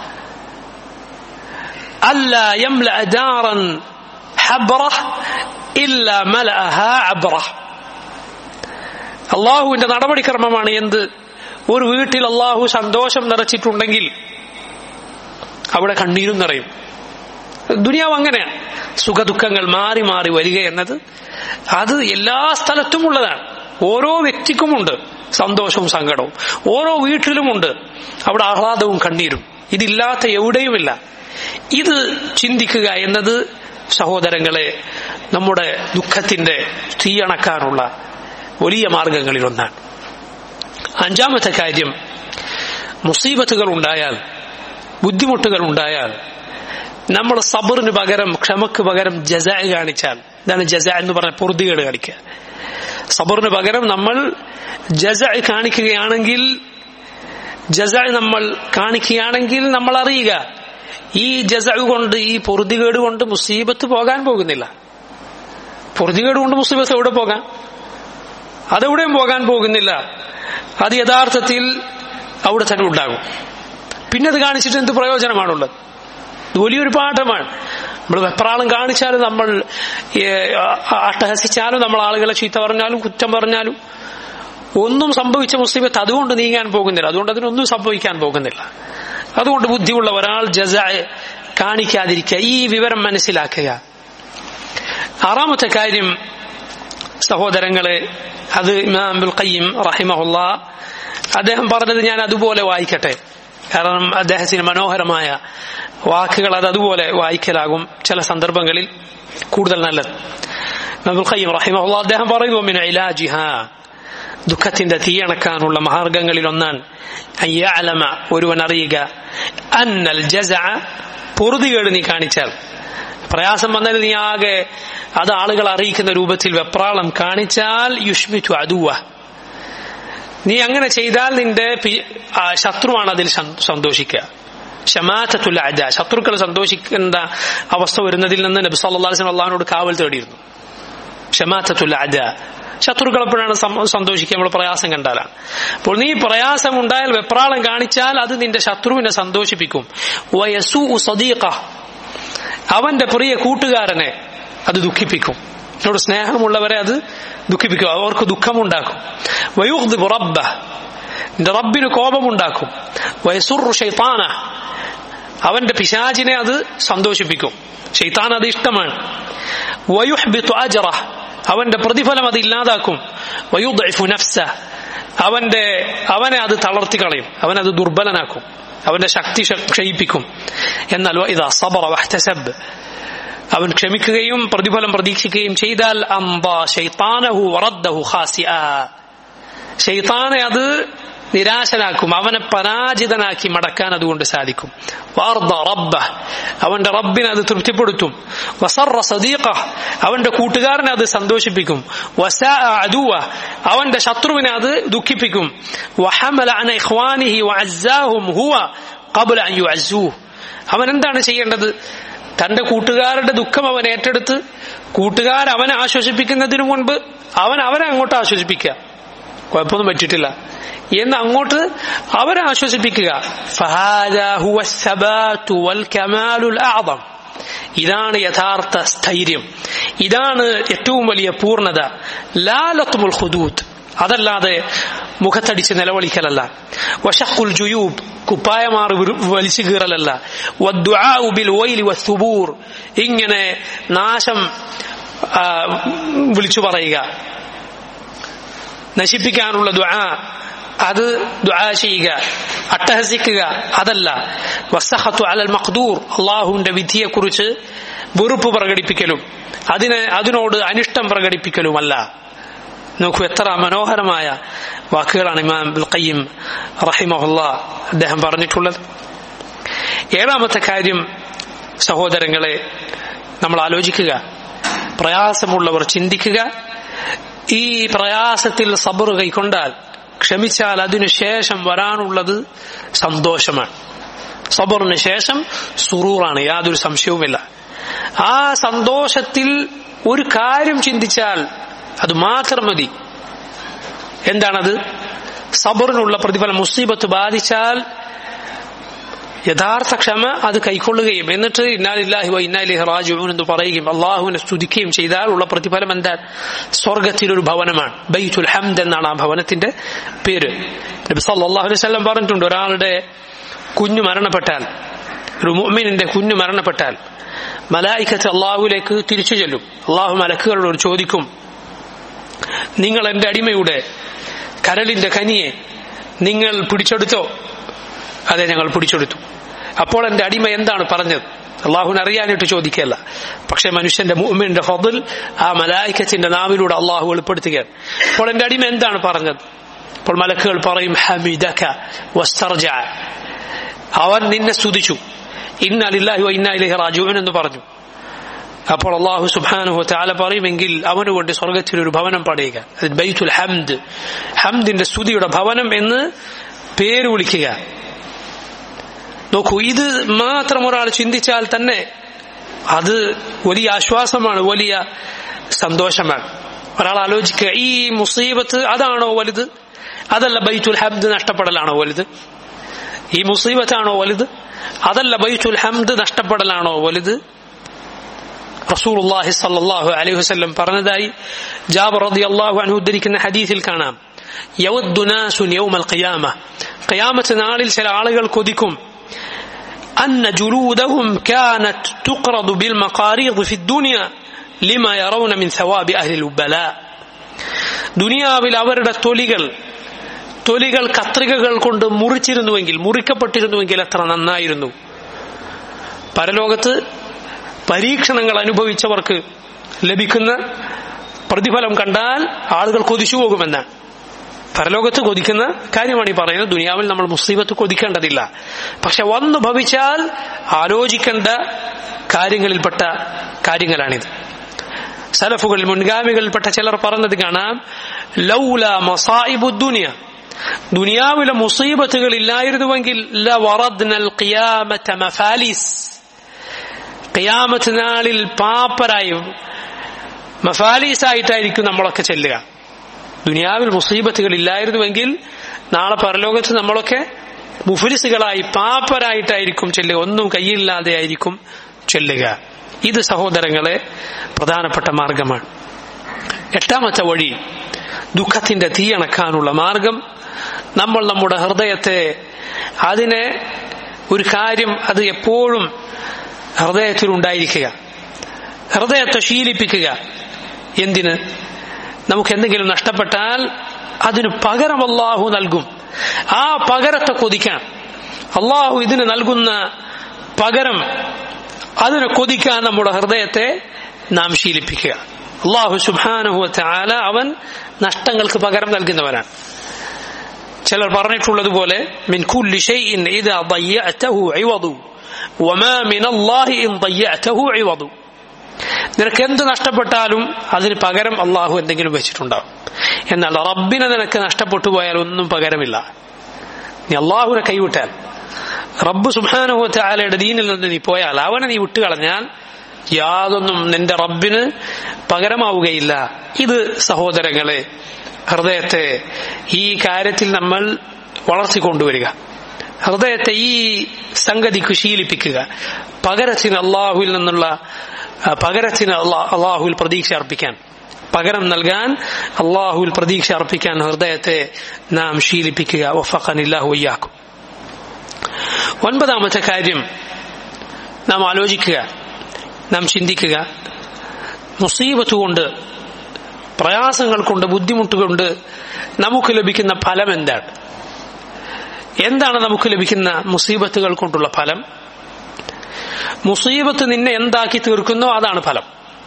S1: അല്ല യംലഅ ദാറൻ ഹബ്റഹ് ഇല്ല മലഅഹ അബ്റഹ് അള്ളാഹുവിന്റെ നടപടിക്രമമാണ് എന്ത് ഒരു വീട്ടിൽ അള്ളാഹു സന്തോഷം നിറച്ചിട്ടുണ്ടെങ്കിൽ അവിടെ കണ്ണീരും നിറയും ദുനിയാവ് അങ്ങനെയാണ് സുഖദുഃഖങ്ങൾ മാറി മാറി വരിക എന്നത് അത് എല്ലാ സ്ഥലത്തും ഉള്ളതാണ് ഓരോ വ്യക്തിക്കുമുണ്ട് സന്തോഷവും സങ്കടവും ഓരോ വീട്ടിലുമുണ്ട് അവിടെ ആഹ്ലാദവും കണ്ണീരും ഇതില്ലാത്ത എവിടെയുമില്ല ഇത് ചിന്തിക്കുക എന്നത് സഹോദരങ്ങളെ നമ്മുടെ ദുഃഖത്തിന്റെ തീയണക്കാനുള്ള വലിയ മാർഗങ്ങളിൽ ഒന്നാണ് അഞ്ചാമത്തെ കാര്യം മുസീബത്തുകൾ ഉണ്ടായാൽ ബുദ്ധിമുട്ടുകൾ ഉണ്ടായാൽ നമ്മൾ സബറിന് പകരം ക്ഷമക്ക് പകരം ജസ കാണിച്ചാൽ ഇതാണ് ജസ എന്ന് പറഞ്ഞ പൊറുതികേട് കാണിക്കുക സബറിന് പകരം നമ്മൾ ജസ കാണിക്കുകയാണെങ്കിൽ ജസ നമ്മൾ കാണിക്കുകയാണെങ്കിൽ നമ്മൾ അറിയുക ഈ ജസ കൊണ്ട് ഈ പൊറുതികേട് കൊണ്ട് മുസീബത്ത് പോകാൻ പോകുന്നില്ല പൊറുതികേട് കൊണ്ട് മുസീബത്ത് എവിടെ പോകാൻ അതെവിടെയും പോകാൻ പോകുന്നില്ല അത് യഥാർത്ഥത്തിൽ അവിടെ തന്നെ ഉണ്ടാകും പിന്നെ അത് കാണിച്ചിട്ട് എന്ത് പ്രയോജനമാണുള്ളത് ഇത് വലിയൊരു പാഠമാണ് നമ്മൾ വെപ്രാളം കാണിച്ചാലും നമ്മൾ അട്ടഹസിച്ചാലും നമ്മൾ ആളുകളെ ചീത്ത പറഞ്ഞാലും കുറ്റം പറഞ്ഞാലും ഒന്നും സംഭവിച്ച മുസ്ലിമത്ത് അതുകൊണ്ട് നീങ്ങാൻ പോകുന്നില്ല അതുകൊണ്ട് അതിനൊന്നും സംഭവിക്കാൻ പോകുന്നില്ല അതുകൊണ്ട് ബുദ്ധിയുള്ള ഒരാൾ ജസ കാണിക്കാതിരിക്കുക ഈ വിവരം മനസ്സിലാക്കുക ആറാമത്തെ കാര്യം സഹോദരങ്ങളെ അത് ഇമാം ബുൽ ഖയ്യിം റഹിമഹുല്ല അദ്ദേഹം പറഞ്ഞത് ഞാൻ അതുപോലെ വായിക്കട്ടെ കാരണം അദ്ദേഹത്തിന് മനോഹരമായ വാക്കുകൾ അത് അതുപോലെ വായിക്കലാകും ചില സന്ദർഭങ്ങളിൽ കൂടുതൽ നല്ലത് ഇമാം ഖയ്യിം റഹിമഹുല്ല അദ്ദേഹം പറയുന്നു മിന ഇലാജിഹ ദുഃഖത്തിന്റെ തീയണക്കാനുള്ള മാർഗങ്ങളിൽ ഒന്നാണ് അയ്യാലമ ഒരുവൻ അറിയുക അന്നൽ ജസ പൊറുതികേട് നീ കാണിച്ചാൽ പ്രയാസം വന്നാൽ നീ ആകെ അത് ആളുകൾ അറിയിക്കുന്ന രൂപത്തിൽ വെപ്രാളം കാണിച്ചാൽ യുഷ്മിച്ചു അതുവ നീ അങ്ങനെ ചെയ്താൽ നിന്റെ ശത്രുവാണ് അതിൽ സന്തോഷിക്കുക ഷമാറ്റത്തുല്ല അജ ശത്രുക്കൾ സന്തോഷിക്കേണ്ട അവസ്ഥ വരുന്നതിൽ നിന്ന് നബി സല്ലാസ്ലം അള്ളഹാനോട് കാവൽ തേടിയിരുന്നു ഷമാറ്റത്തുല്ല അജ ശത്രുക്കൾ എപ്പോഴാണ് സന്തോഷിക്കുക നമ്മൾ പ്രയാസം കണ്ടാലാണ് അപ്പോൾ നീ പ്രയാസം ഉണ്ടായാൽ വെപ്രാളം കാണിച്ചാൽ അത് നിന്റെ ശത്രുവിനെ സന്തോഷിപ്പിക്കും വയസു സദീഖ അവന്റെ പ്രിയ കൂട്ടുകാരനെ അത് ദുഃഖിപ്പിക്കും എന്നോട് സ്നേഹമുള്ളവരെ അത് ദുഃഖിപ്പിക്കും അവർക്ക് ദുഃഖമുണ്ടാക്കും വയൂഹ് റബ്ബ നിന്റെ റബ്ബിന് കോപമുണ്ടാക്കും വയസുറു ഷെയ്ത്താന അവന്റെ പിശാചിനെ അത് സന്തോഷിപ്പിക്കും ഷെയ്ത്താൻ അത് ഇഷ്ടമാണ് വയുഹ്ബിത്തു അജറ അവന്റെ പ്രതിഫലം അത് ഇല്ലാതാക്കും വയുദ്ഇഫു നഫ്സ അവന്റെ അവനെ അത് തളർത്തി കളയും അവനത് ദുർബലനാക്കും അവന്റെ ശക്തി ക്ഷയിപ്പിക്കും എന്നാൽ ഇതാ സബറ വഹ്തസബ് അവൻ ക്ഷമിക്കുകയും പ്രതിഫലം പ്രതീക്ഷിക്കുകയും ചെയ്താൽ അംബ ഷെയ്ത്താനഹു വറദ്ദഹു ഖാസിഅ ഷെയ്ത്താനെ അത് നിരാശനാക്കും അവനെ പരാജിതനാക്കി മടക്കാൻ അതുകൊണ്ട് സാധിക്കും വാർദ റബ്ബ അവന്റെ റബ്ബിനെ അത് തൃപ്തിപ്പെടുത്തും വസറ സദീഖ അവന്റെ കൂട്ടുകാരനെ അത് സന്തോഷിപ്പിക്കും വസാ അദുവ അവന്റെ ശത്രുവിനെ അത് ദുഃഖിപ്പിക്കും വഹമല അന ഇഖ്വാനിഹി വഅസ്സാഹും ഹുവ ഖബ്ല അൻ യുഅസ്സൂഹ് അവൻ എന്താണ് ചെയ്യേണ്ടത് തന്റെ കൂട്ടുകാരുടെ ദുഃഖം അവൻ ഏറ്റെടുത്ത് കൂട്ടുകാർ അവനെ ആശ്വസിപ്പിക്കുന്നതിനു മുൻപ് അവൻ അവരെ അങ്ങോട്ട് ആശ്വസിപ്പിക്കുക കുഴപ്പമൊന്നും പറ്റിയിട്ടില്ല എന്ന് അങ്ങോട്ട് അവരെ ആശ്വസിപ്പിക്കുക ഇതാണ് യഥാർത്ഥ സ്ഥൈര്യം ഇതാണ് ഏറ്റവും വലിയ പൂർണ്ണത ലാലത്തുൽ ഹുദൂത്ത് അതല്ലാതെ മുഖത്തടിച്ച് നിലവിളിക്കലല്ല വഷഖുൽ ജുയൂബ് കുപ്പായമാർ വലിച്ചു കീറലല്ല ബിൽ വൈലി വസ്തുബൂർ ഇങ്ങനെ നാശം വിളിച്ചു പറയുക നശിപ്പിക്കാനുള്ള ദുആ അത് ദുആ ചെയ്യുക അട്ടഹസിക്കുക അതല്ല വസഹത്തു അലൽ മഖ്ദൂർ അള്ളാഹുവിന്റെ വിധിയെക്കുറിച്ച് വെറുപ്പ് പ്രകടിപ്പിക്കലും അതിന് അതിനോട് അനിഷ്ടം പ്രകടിപ്പിക്കലുമല്ല നോക്കൂ എത്ര മനോഹരമായ വാക്കുകളാണ് ഇമാം ഖയ്യിം റഹിമഹുല്ല അദ്ദേഹം പറഞ്ഞിട്ടുള്ളത് ഏഴാമത്തെ കാര്യം സഹോദരങ്ങളെ നമ്മൾ ആലോചിക്കുക പ്രയാസമുള്ളവർ ചിന്തിക്കുക ഈ പ്രയാസത്തിൽ സബർ കൈക്കൊണ്ടാൽ ക്ഷമിച്ചാൽ അതിനുശേഷം വരാനുള്ളത് സന്തോഷമാണ് സബറിന് ശേഷം സുറൂറാണ് യാതൊരു സംശയവുമില്ല ആ സന്തോഷത്തിൽ ഒരു കാര്യം ചിന്തിച്ചാൽ അത് മാത്രം മതി എന്താണത് സബറിനുള്ള പ്രതിഫലം മുസീബത്ത് ബാധിച്ചാൽ യഥാർത്ഥ ക്ഷമ അത് കൈക്കൊള്ളുകയും എന്നിട്ട് ഇന്നാലില്ലാഹി വ ഇന്നാലിഹി റാജിഊൻ എന്ന് പറയുകയും അള്ളാഹുവിനെ സ്തുതിക്കുകയും ചെയ്താൽ ഉള്ള പ്രതിഫലം എന്താ സ്വർഗത്തിലൊരു ഭവനമാണ് ബൈത്തുൽ ഹംദ് എന്നാണ് ആ ഭവനത്തിന്റെ പേര് നബി സല്ലല്ലാഹു അലൈഹി വസല്ലം പറഞ്ഞിട്ടുണ്ട് ഒരാളുടെ കുഞ്ഞു മരണപ്പെട്ടാൽ ഒരു മുഅ്മിനിന്റെ കുഞ്ഞു മരണപ്പെട്ടാൽ മലായിക്കത്ത് അള്ളാഹുലേക്ക് തിരിച്ചു ചെല്ലും അള്ളാഹു മലക്കുകളോട് ചോദിക്കും നിങ്ങൾ എന്റെ അടിമയുടെ കരളിന്റെ കനിയെ നിങ്ങൾ പിടിച്ചെടുത്തോ അതെ ഞങ്ങൾ പിടിച്ചെടുത്തു അപ്പോൾ എന്റെ അടിമ എന്താണ് പറഞ്ഞത് അള്ളാഹുവിനെ അറിയാനായിട്ട് ചോദിക്കല്ല പക്ഷെ മനുഷ്യന്റെ മുഅ്മിന്റെ ഫضൽ ആ മലായിക്കത്തിന്റെ നാവിലൂടെ അള്ളാഹു വെളിപ്പെടുത്തുകയാണ് അപ്പോൾ എന്റെ അടിമ എന്താണ് പറഞ്ഞത് അപ്പോൾ മലക്കുകൾ പറയും ഹമിദക വസ്തർജ അവൻ നിന്നെ സ്തുതിച്ചു ഇന്ന ലില്ലാഹി ഇന്ന ഇലൈഹി റാജിഊൻ എന്ന് പറഞ്ഞു അപ്പോൾ അള്ളാഹു സുബ്ഹാനഹു തആല പറയുമെങ്കിൽ അവന് വേണ്ടി സ്വർഗത്തിൽ ഒരു ഭവനം പടയുക അത് ബൈത്തുൽ ഹംദ് ഹംദിന്റെ സ്തുതിയുടെ ഭവനം എന്ന് പേര് വിളിക്കുക നോക്കൂ ഇത് മാത്രം ഒരാൾ ചിന്തിച്ചാൽ തന്നെ അത് വലിയ ആശ്വാസമാണ് വലിയ സന്തോഷമാണ് ഒരാൾ ആലോചിക്കുക ഈ മുസീബത്ത് അതാണോ വലുത് അതല്ല ബൈത്തുൽ ഹംദ് നഷ്ടപ്പെടലാണോ വലുത് ഈ മുസീബത്താണോ വലുത് അതല്ല ബൈത്തുൽ ഹംദ് നഷ്ടപ്പെടലാണോ വലുത് റസൂലുള്ളാഹി സ്വല്ലല്ലാഹു അലൈഹി വസല്ലം പറഞ്ഞതായി ജാബർ റളിയല്ലാഹു അൻഹു ഉദ്ധരിക്കുന്ന ഹദീസിൽ കാണാം യവദ്ദു നാസുൻ യൗമൽ ഖിയാമ ഖിയാമത്ത് നാളിൽ ചില ആളുകൾ കൊതിക്കും أن جلودهم كانت تقرض بالمقاريض في الدنيا لما يرون من ثواب أهل البلاء ദുനിയാവിൽ അവരുടെ തൊലികൾ തൊലികൾ കത്രികകൾ കൊണ്ട് മുറിച്ചിരുന്നുവെങ്കിൽ മുറിക്കപ്പെട്ടിരുന്നുവെങ്കിൽ എത്ര നന്നായിരുന്നു പരലോകത്ത് പരീക്ഷണങ്ങൾ അനുഭവിച്ചവർക്ക് ലഭിക്കുന്ന പ്രതിഫലം കണ്ടാൽ ആളുകൾ കൊതിച്ചു പോകുമെന്ന് പരലോകത്ത് കൊതിക്കുന്ന കാര്യമാണ് ഈ പറയുന്നത് ദുനിയാവിൽ നമ്മൾ മുസ്ലിമത്ത് കൊതിക്കേണ്ടതില്ല പക്ഷെ വന്നു ഭവിച്ചാൽ ആലോചിക്കേണ്ട കാര്യങ്ങളിൽപ്പെട്ട കാര്യങ്ങളാണിത് സലഫുകളിൽ മുൻഗാമികളിൽപ്പെട്ട ചിലർ പറഞ്ഞത് കാണാം ലൗല മസായിബു ദുനിയ ദുനിയാവിലെ മുസീബത്തുകൾ ഇല്ലായിരുന്നുവെങ്കിൽ ഖിയാമത്ത് നാളിൽ പാപ്പരായും മഫാലീസായിട്ടായിരിക്കും നമ്മളൊക്കെ ചെല്ലുക ദുനിയാവിൽ മുസീബത്തുകൾ ഇല്ലായിരുന്നുവെങ്കിൽ നാളെ പരലോകത്ത് നമ്മളൊക്കെ മുഫലിസുകളായി പാപ്പരായിട്ടായിരിക്കും ചെല്ലുക ഒന്നും കയ്യില്ലാതെ ആയിരിക്കും ചെല്ലുക ഇത് സഹോദരങ്ങളെ പ്രധാനപ്പെട്ട മാർഗമാണ് എട്ടാമത്തെ വഴി ദുഃഖത്തിന്റെ തീയണക്കാനുള്ള മാർഗം നമ്മൾ നമ്മുടെ ഹൃദയത്തെ അതിനെ ഒരു കാര്യം അത് എപ്പോഴും ഹൃദയത്തിൽ ഉണ്ടായിരിക്കുക ഹൃദയത്തെ ശീലിപ്പിക്കുക എന്തിന് നമുക്ക് എന്തെങ്കിലും നഷ്ടപ്പെട്ടാൽ അതിന് പകരം അള്ളാഹു നൽകും ആ പകരത്തെ കൊതിക്കാൻ അള്ളാഹു ഇതിന് നൽകുന്ന പകരം അതിനെ കൊതിക്കാൻ നമ്മുടെ ഹൃദയത്തെ നാം ശീലിപ്പിക്കുക അള്ളാഹു സുബാനുഹുവത്തെ ആല അവൻ നഷ്ടങ്ങൾക്ക് പകരം നൽകുന്നവനാണ് ചിലർ പറഞ്ഞിട്ടുള്ളതുപോലെ മിൻ കുല്ലി ഷൈഇൻ ഇദാ ضيعته عوض وما من الله إن ضيعته عوض നിനക്ക് എന്ത് നഷ്ടപ്പെട്ടാലും അതിന് പകരം അള്ളാഹു എന്തെങ്കിലും വെച്ചിട്ടുണ്ടാവും എന്നാൽ റബ്ബിനെ നിനക്ക് നഷ്ടപ്പെട്ടു പോയാൽ ഒന്നും പകരമില്ല നീ അള്ളാഹുവിനെ കൈവിട്ടാൽ റബ്ബ് സുബാനുഹത്തെ ആലയുടെ ദീനിൽ നിന്ന് നീ പോയാൽ അവനെ നീ വിട്ടുകളഞ്ഞാൽ യാതൊന്നും നിന്റെ റബ്ബിന് പകരമാവുകയില്ല ഇത് സഹോദരങ്ങളെ ഹൃദയത്തെ ഈ കാര്യത്തിൽ നമ്മൾ വളർത്തിക്കൊണ്ടുവരിക ഹൃദയത്തെ ഈ സംഗതിക്ക് ശീലിപ്പിക്കുക പകരത്തിന് അള്ളാഹുവിൽ നിന്നുള്ള പകരത്തിന് അള്ളാഹുവിൽ പ്രതീക്ഷ അർപ്പിക്കാൻ പകരം നൽകാൻ അള്ളാഹുവിൽ പ്രതീക്ഷ അർപ്പിക്കാൻ ഹൃദയത്തെ നാം ശീലിപ്പിക്കുക വഫഖനില്ലാഹു വയ്യാക്കും ഒൻപതാമത്തെ കാര്യം നാം ആലോചിക്കുക നാം ചിന്തിക്കുക മുസീബത്ത് കൊണ്ട് പ്രയാസങ്ങൾ കൊണ്ട് ബുദ്ധിമുട്ട് കൊണ്ട് നമുക്ക് ലഭിക്കുന്ന ഫലം എന്താണ് എന്താണ് നമുക്ക് ലഭിക്കുന്ന മുസീബത്തുകൾ കൊണ്ടുള്ള ഫലം മുസീബത്ത് നിന്നെ എന്താക്കി തീർക്കുന്നോ അതാണ് ഫലം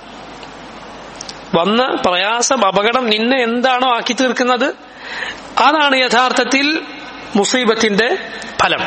S1: വന്ന പ്രയാസം അപകടം നിന്നെ എന്താണോ ആക്കി തീർക്കുന്നത് അതാണ് യഥാർത്ഥത്തിൽ മുസീബത്തിന്റെ ഫലം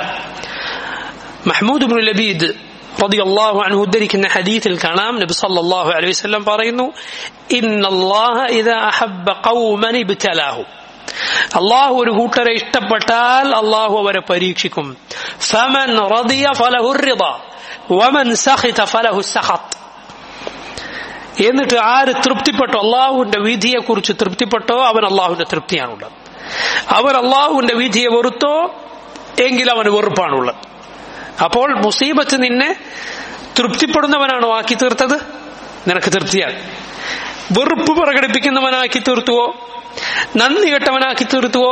S1: മഹ്മൂദ് ബിൻ ലബീദ് റളിയല്ലാഹു അൻഹു ഉദ്ധരിക്കുന്ന ഹദീസിൽ കാണാം നബി സല്ലല്ലാഹു അലൈഹി വസല്ലം പറയുന്നു ഇന്നല്ലാഹ ഇദാ അഹബ്ബ ഖൗമൻ ഇബ്തലാഹു അള്ളാഹു ഒരു കൂട്ടരെ ഇഷ്ടപ്പെട്ടാൽ അള്ളാഹു അവരെ പരീക്ഷിക്കും ഫമൻ റദിയ ഫലഹു റിദ വമൻ സഖിത ഫലഹു സഖത്ത് എന്നിട്ട് ആര് തൃപ്തിപ്പെട്ടോ അള്ളാഹുവിന്റെ വിധിയെ കുറിച്ച് തൃപ്തിപ്പെട്ടോ അവൻ അള്ളാഹുവിന്റെ തൃപ്തിയാണുള്ളത് അവൻ അള്ളാഹുവിന്റെ വിധിയെ വെറുത്തോ എങ്കിൽ അവന് വെറുപ്പാണുള്ളത് അപ്പോൾ മുസീബത്ത് നിന്നെ തൃപ്തിപ്പെടുന്നവനാണോ ആക്കി തീർത്തത് നിനക്ക് തൃപ്തിയാണ് വെറുപ്പ് പ്രകടിപ്പിക്കുന്നവനാക്കി തീർത്തുവോ നന്ദി കെട്ടവനാക്കി തീർത്തുവോ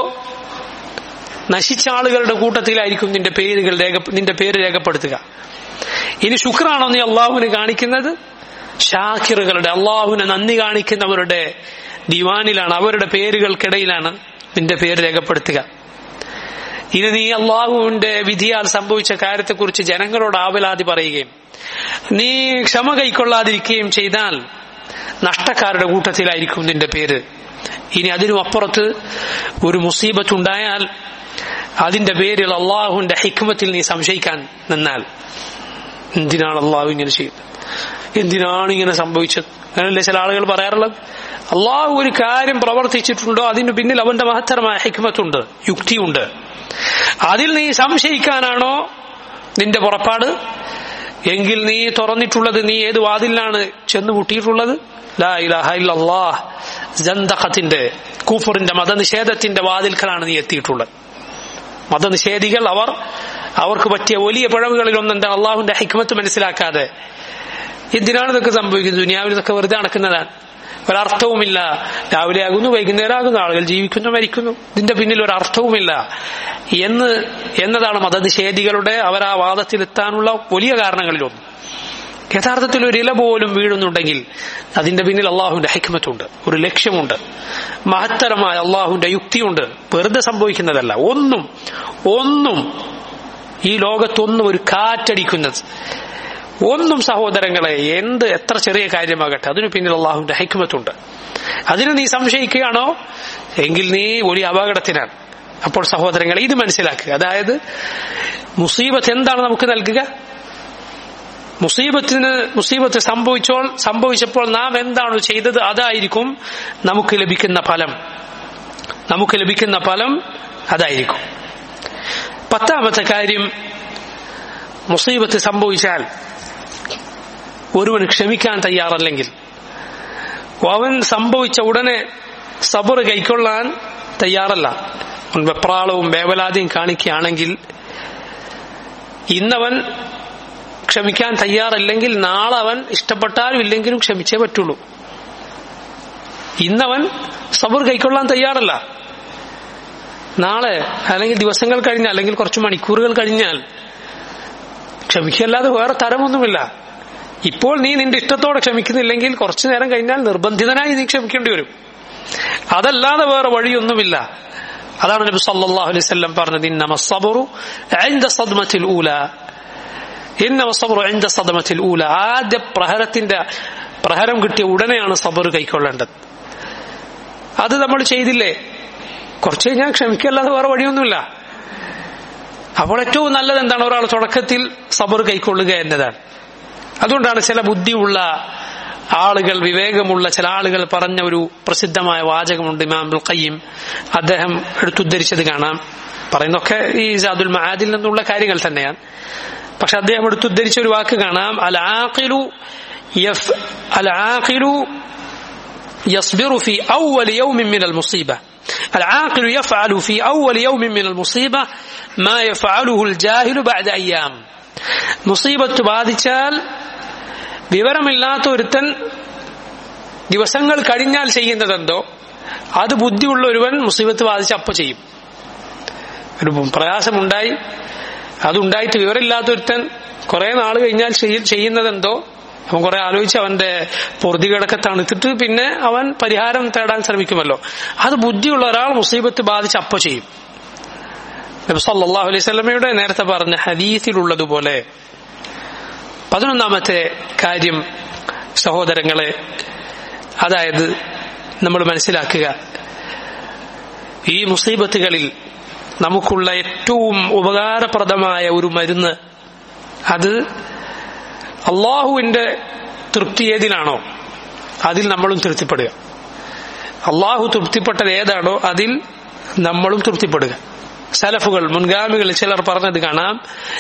S1: നശിച്ച ആളുകളുടെ കൂട്ടത്തിലായിരിക്കും നിന്റെ പേരുകൾ രേഖ നിന്റെ പേര് രേഖപ്പെടുത്തുക ഇനി ശുക്രാണോ നീ അള്ളാഹുവിന് കാണിക്കുന്നത് ഷാക്കിറുകളുടെ അള്ളാഹുവിനെ നന്ദി കാണിക്കുന്നവരുടെ ദിവാനിലാണ് അവരുടെ പേരുകൾക്കിടയിലാണ് നിന്റെ പേര് രേഖപ്പെടുത്തുക ഇനി നീ അള്ളാഹുവിന്റെ വിധിയാൽ സംഭവിച്ച കാര്യത്തെക്കുറിച്ച് ജനങ്ങളോട് ആവലാതി പറയുകയും നീ ക്ഷമ കൈക്കൊള്ളാതിരിക്കുകയും ചെയ്താൽ നഷ്ടക്കാരുടെ കൂട്ടത്തിലായിരിക്കും നിന്റെ പേര് ഇനി അതിനും അപ്പുറത്ത് ഒരു മുസീബത്ത് ഉണ്ടായാൽ അതിന്റെ പേരിൽ അള്ളാഹുവിന്റെ ഹിക്മത്തിൽ നീ സംശയിക്കാൻ നിന്നാൽ എന്തിനാണ് അള്ളാഹു ഇങ്ങനെ ചെയ്യുന്നത് എന്തിനാണ് ഇങ്ങനെ സംഭവിച്ചത് അങ്ങനല്ലേ ചില ആളുകൾ പറയാറുള്ളത് അള്ളാഹു ഒരു കാര്യം പ്രവർത്തിച്ചിട്ടുണ്ടോ അതിന് പിന്നിൽ അവന്റെ മഹത്തരമായ ഹിക്മത്തുണ്ട് യുക്തിയുണ്ട് അതിൽ നീ സംശയിക്കാനാണോ നിന്റെ പുറപ്പാട് എങ്കിൽ നീ തുറന്നിട്ടുള്ളത് നീ ഏത് വാതിലാണ് ചെന്ന് മുട്ടിയിട്ടുള്ളത് ലാ ഇലാഹ ഇല്ലല്ലാഹ് ജന്തഖത്തിന്റെ കൂഫറിന്റെ മതനിഷേധത്തിന്റെ വാതിൽക്കലാണ് നീ എത്തിയിട്ടുള്ളത് മതനിഷേധികൾ അവർ അവർക്ക് പറ്റിയ വലിയ പിഴവുകളിൽ ഒന്നെന്താ അള്ളാഹുവിന്റെ ഹിക്മത്ത് മനസ്സിലാക്കാതെ എന്തിനാണ് ഇതൊക്കെ സംഭവിക്കുന്നത് ദുനിയാവിൽ ഇതൊക്കെ വെറുതെ നടക്കുന്നതാണ് ഒരർത്ഥവുമില്ല രാവിലെ ആകുന്നു വൈകുന്നേരം ആകുന്നു ആളുകൾ ജീവിക്കുന്നു മരിക്കുന്നു ഇതിന്റെ പിന്നിൽ ഒരർത്ഥവുമില്ല എന്ന് എന്നതാണ് മതനിഷേധികളുടെ അവർ ആ വാദത്തിലെത്താനുള്ള വലിയ കാരണങ്ങളിലൊന്നും യഥാർത്ഥത്തിൽ ഒരു ഇല പോലും വീഴുന്നുണ്ടെങ്കിൽ അതിന്റെ പിന്നിൽ അള്ളാഹുവിന്റെ ഹൈക്കമത്തുണ്ട് ഒരു ലക്ഷ്യമുണ്ട് മഹത്തരമായ അള്ളാഹുവിന്റെ യുക്തിയുണ്ട് വെറുതെ സംഭവിക്കുന്നതല്ല ഒന്നും ഒന്നും ഈ ലോകത്തൊന്നും ഒരു കാറ്റടിക്കുന്നത് ഒന്നും സഹോദരങ്ങളെ എന്ത് എത്ര ചെറിയ കാര്യമാകട്ടെ അതിനു പിന്നിൽ അള്ളാഹുവിന്റെ ഹൈക്കമത്തുണ്ട് അതിന് നീ സംശയിക്കുകയാണോ എങ്കിൽ നീ വലിയ അപകടത്തിനാണ് അപ്പോൾ സഹോദരങ്ങളെ ഇത് മനസ്സിലാക്കുക അതായത് മുസീബത്ത് എന്താണ് നമുക്ക് നൽകുക മുസീബത്തിന് മുസീബത്ത് സംഭവിച്ചോൾ സംഭവിച്ചപ്പോൾ നാം എന്താണ് ചെയ്തത് അതായിരിക്കും നമുക്ക് ലഭിക്കുന്ന ഫലം നമുക്ക് ലഭിക്കുന്ന ഫലം അതായിരിക്കും പത്താമത്തെ കാര്യം മുസീബത്ത് സംഭവിച്ചാൽ ഒരുവൻ ക്ഷമിക്കാൻ തയ്യാറല്ലെങ്കിൽ അവൻ സംഭവിച്ച ഉടനെ സബർ കൈക്കൊള്ളാൻ തയ്യാറല്ല അവൻ വെപ്രാളവും വേവലാതിയും കാണിക്കുകയാണെങ്കിൽ ഇന്നവൻ ക്ഷമിക്കാൻ തയ്യാറല്ലെങ്കിൽ നാളെ അവൻ ഇഷ്ടപ്പെട്ടാലും ഇല്ലെങ്കിലും ക്ഷമിച്ചേ പറ്റുള്ളൂ ഇന്നവൻ സബർ കൈക്കൊള്ളാൻ തയ്യാറല്ല നാളെ അല്ലെങ്കിൽ ദിവസങ്ങൾ കഴിഞ്ഞാൽ അല്ലെങ്കിൽ കുറച്ച് മണിക്കൂറുകൾ കഴിഞ്ഞാൽ ക്ഷമിക്കല്ലാതെ വേറെ തരമൊന്നുമില്ല ഇപ്പോൾ നീ നിന്റെ ഇഷ്ടത്തോടെ ക്ഷമിക്കുന്നില്ലെങ്കിൽ കുറച്ചു നേരം കഴിഞ്ഞാൽ നിർബന്ധിതനായി നീ ക്ഷമിക്കേണ്ടി വരും അതല്ലാതെ വേറെ വഴിയൊന്നുമില്ല അതാണ് നബി സല്ലല്ലാഹു അലൈഹി വസല്ലം പറഞ്ഞത് ഇന്നമ സബറു ഇൻദ സദ്മത്തിൽ ഊല ഇന്നമ സബറു ഇൻദ സദ്മത്തിൽ ഊല ആദ്യ പ്രഹരത്തിന്റെ പ്രഹരം കിട്ടിയ ഉടനെയാണ് സബർ കൈക്കൊള്ളേണ്ടത് അത് നമ്മൾ ചെയ്തില്ലേ കുറച്ച് കഴിഞ്ഞാൽ ക്ഷമിക്കല്ലാതെ വേറെ വഴിയൊന്നുമില്ല അപ്പോൾ ഏറ്റവും നല്ലത് എന്താണ് ഒരാൾ തുടക്കത്തിൽ സബർ കൈക്കൊള്ളുക എന്നതാണ് അതുകൊണ്ടാണ് ചില ബുദ്ധിയുള്ള ആളുകൾ വിവേകമുള്ള ചില ആളുകൾ പറഞ്ഞ ഒരു പ്രസിദ്ധമായ വാചകമുണ്ട് ഇമാം ഖയ്യം അദ്ദേഹം എടുത്തുദ്ധരിച്ചത് കാണാം പറയുന്നൊക്കെ ഈ ജാദുൽ മഹാദിൽ നിന്നുള്ള കാര്യങ്ങൾ തന്നെയാണ് പക്ഷെ അദ്ദേഹം എടുത്തുദ്ധരിച്ച ഒരു വാക്ക് കാണാം അൽ ആഖിലു യഫ് അൽ ആഖിലു يصبر في أول يوم من المصيبة العاقل يفعل في أول يوم من المصيبة ما يفعله الجاهل بعد أيام മുസീബത്ത് ബാധിച്ചാൽ വിവരമില്ലാത്ത ഒരുത്തൻ ദിവസങ്ങൾ കഴിഞ്ഞാൽ ചെയ്യുന്നതെന്തോ അത് ബുദ്ധിയുള്ള ഒരുവൻ മുസീബത്ത് ബാധിച്ച് അപ്പ ചെയ്യും ഒരു പ്രയാസമുണ്ടായി അതുണ്ടായിട്ട് വിവരമില്ലാത്ത ഒരുത്തൻ കുറെ നാൾ കഴിഞ്ഞാൽ ചെയ്യുന്നതെന്തോ അവൻ കുറെ ആലോചിച്ച് അവന്റെ പൊറുതികിടക്കെ തണുത്തിട്ട് പിന്നെ അവൻ പരിഹാരം തേടാൻ ശ്രമിക്കുമല്ലോ അത് ബുദ്ധിയുള്ള ഒരാൾ മുസീബത്ത് ബാധിച്ച് അപ്പ ചെയ്യും നബി സല്ലല്ലാഹു അലൈഹി സ്വലമയുടെ നേരത്തെ പറഞ്ഞ ഹദീസിലുള്ളതുപോലെ പതിനൊന്നാമത്തെ കാര്യം സഹോദരങ്ങളെ അതായത് നമ്മൾ മനസ്സിലാക്കുക ഈ മുസീബത്തുകളിൽ നമുക്കുള്ള ഏറ്റവും ഉപകാരപ്രദമായ ഒരു മരുന്ന് അത് അള്ളാഹുവിന്റെ തൃപ്തി ഏതിലാണോ അതിൽ നമ്മളും തൃപ്തിപ്പെടുക അള്ളാഹു തൃപ്തിപ്പെട്ടത് ഏതാണോ അതിൽ നമ്മളും തൃപ്തിപ്പെടുക സലഫുകൾ മുൻഗാമികൾ ചിലർ പറഞ്ഞത് കാണാം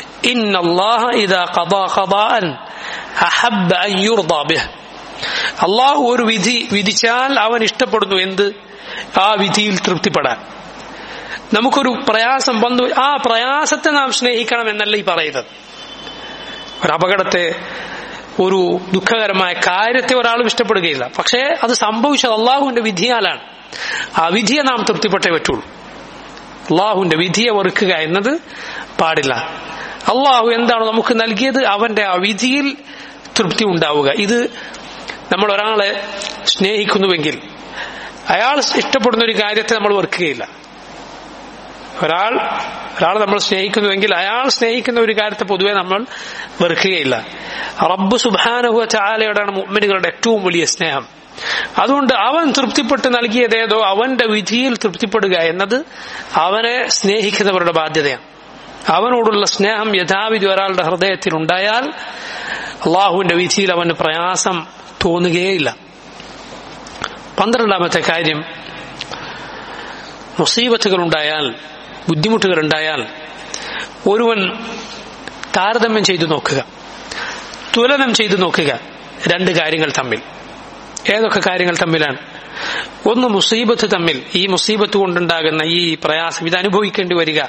S1: അള്ളാഹു ഒരു വിധി വിധിച്ചാൽ അവൻ ഇഷ്ടപ്പെടുന്നു എന്ത് ആ വിധിയിൽ തൃപ്തിപ്പെടാൻ നമുക്കൊരു പ്രയാസം വന്നു ആ പ്രയാസത്തെ നാം സ്നേഹിക്കണം എന്നല്ല ഈ പറയുന്നത് ഒരു അപകടത്തെ ഒരു ദുഃഖകരമായ കാര്യത്തെ ഒരാളും ഇഷ്ടപ്പെടുകയില്ല പക്ഷേ അത് സംഭവിച്ചത് അള്ളാഹുവിന്റെ വിധിയാലാണ് ആ വിധിയെ നാം തൃപ്തിപ്പെട്ടേ പറ്റുള്ളൂ അള്ളാഹുവിന്റെ വിധിയെ വെറുക്കുക എന്നത് പാടില്ല അള്ളാഹു എന്താണ് നമുക്ക് നൽകിയത് അവന്റെ ആ വിധിയിൽ തൃപ്തി ഉണ്ടാവുക ഇത് നമ്മൾ ഒരാളെ സ്നേഹിക്കുന്നുവെങ്കിൽ അയാൾ ഇഷ്ടപ്പെടുന്ന ഒരു കാര്യത്തെ നമ്മൾ വെറുക്കുകയില്ല ഒരാൾ ഒരാൾ നമ്മൾ സ്നേഹിക്കുന്നുവെങ്കിൽ അയാൾ സ്നേഹിക്കുന്ന ഒരു കാര്യത്തെ പൊതുവെ നമ്മൾ വെറുക്കുകയില്ല റബ്ബ് സുബാനഹുവ ചാലയോടാണ് മുഅ്മിനുകളുടെ ഏറ്റവും വലിയ സ്നേഹം അതുകൊണ്ട് അവൻ തൃപ്തിപ്പെട്ട് നൽകിയതേതോ അവന്റെ വിധിയിൽ തൃപ്തിപ്പെടുക എന്നത് അവനെ സ്നേഹിക്കുന്നവരുടെ ബാധ്യതയാണ് അവനോടുള്ള സ്നേഹം യഥാവിധി ഒരാളുടെ ഹൃദയത്തിൽ ഉണ്ടായാൽ അള്ളാഹുവിന്റെ വിധിയിൽ അവന് പ്രയാസം തോന്നുകയില്ല പന്ത്രണ്ടാമത്തെ കാര്യം മുസീബത്തുകൾ ഉണ്ടായാൽ ബുദ്ധിമുട്ടുകൾ ഉണ്ടായാൽ ഒരുവൻ താരതമ്യം ചെയ്തു നോക്കുക തുലനം ചെയ്തു നോക്കുക രണ്ട് കാര്യങ്ങൾ തമ്മിൽ ഏതൊക്കെ കാര്യങ്ങൾ തമ്മിലാണ് ഒന്ന് മുസീബത്ത് തമ്മിൽ ഈ മുസീബത്ത് കൊണ്ടുണ്ടാകുന്ന ഈ പ്രയാസം ഇത് അനുഭവിക്കേണ്ടി വരിക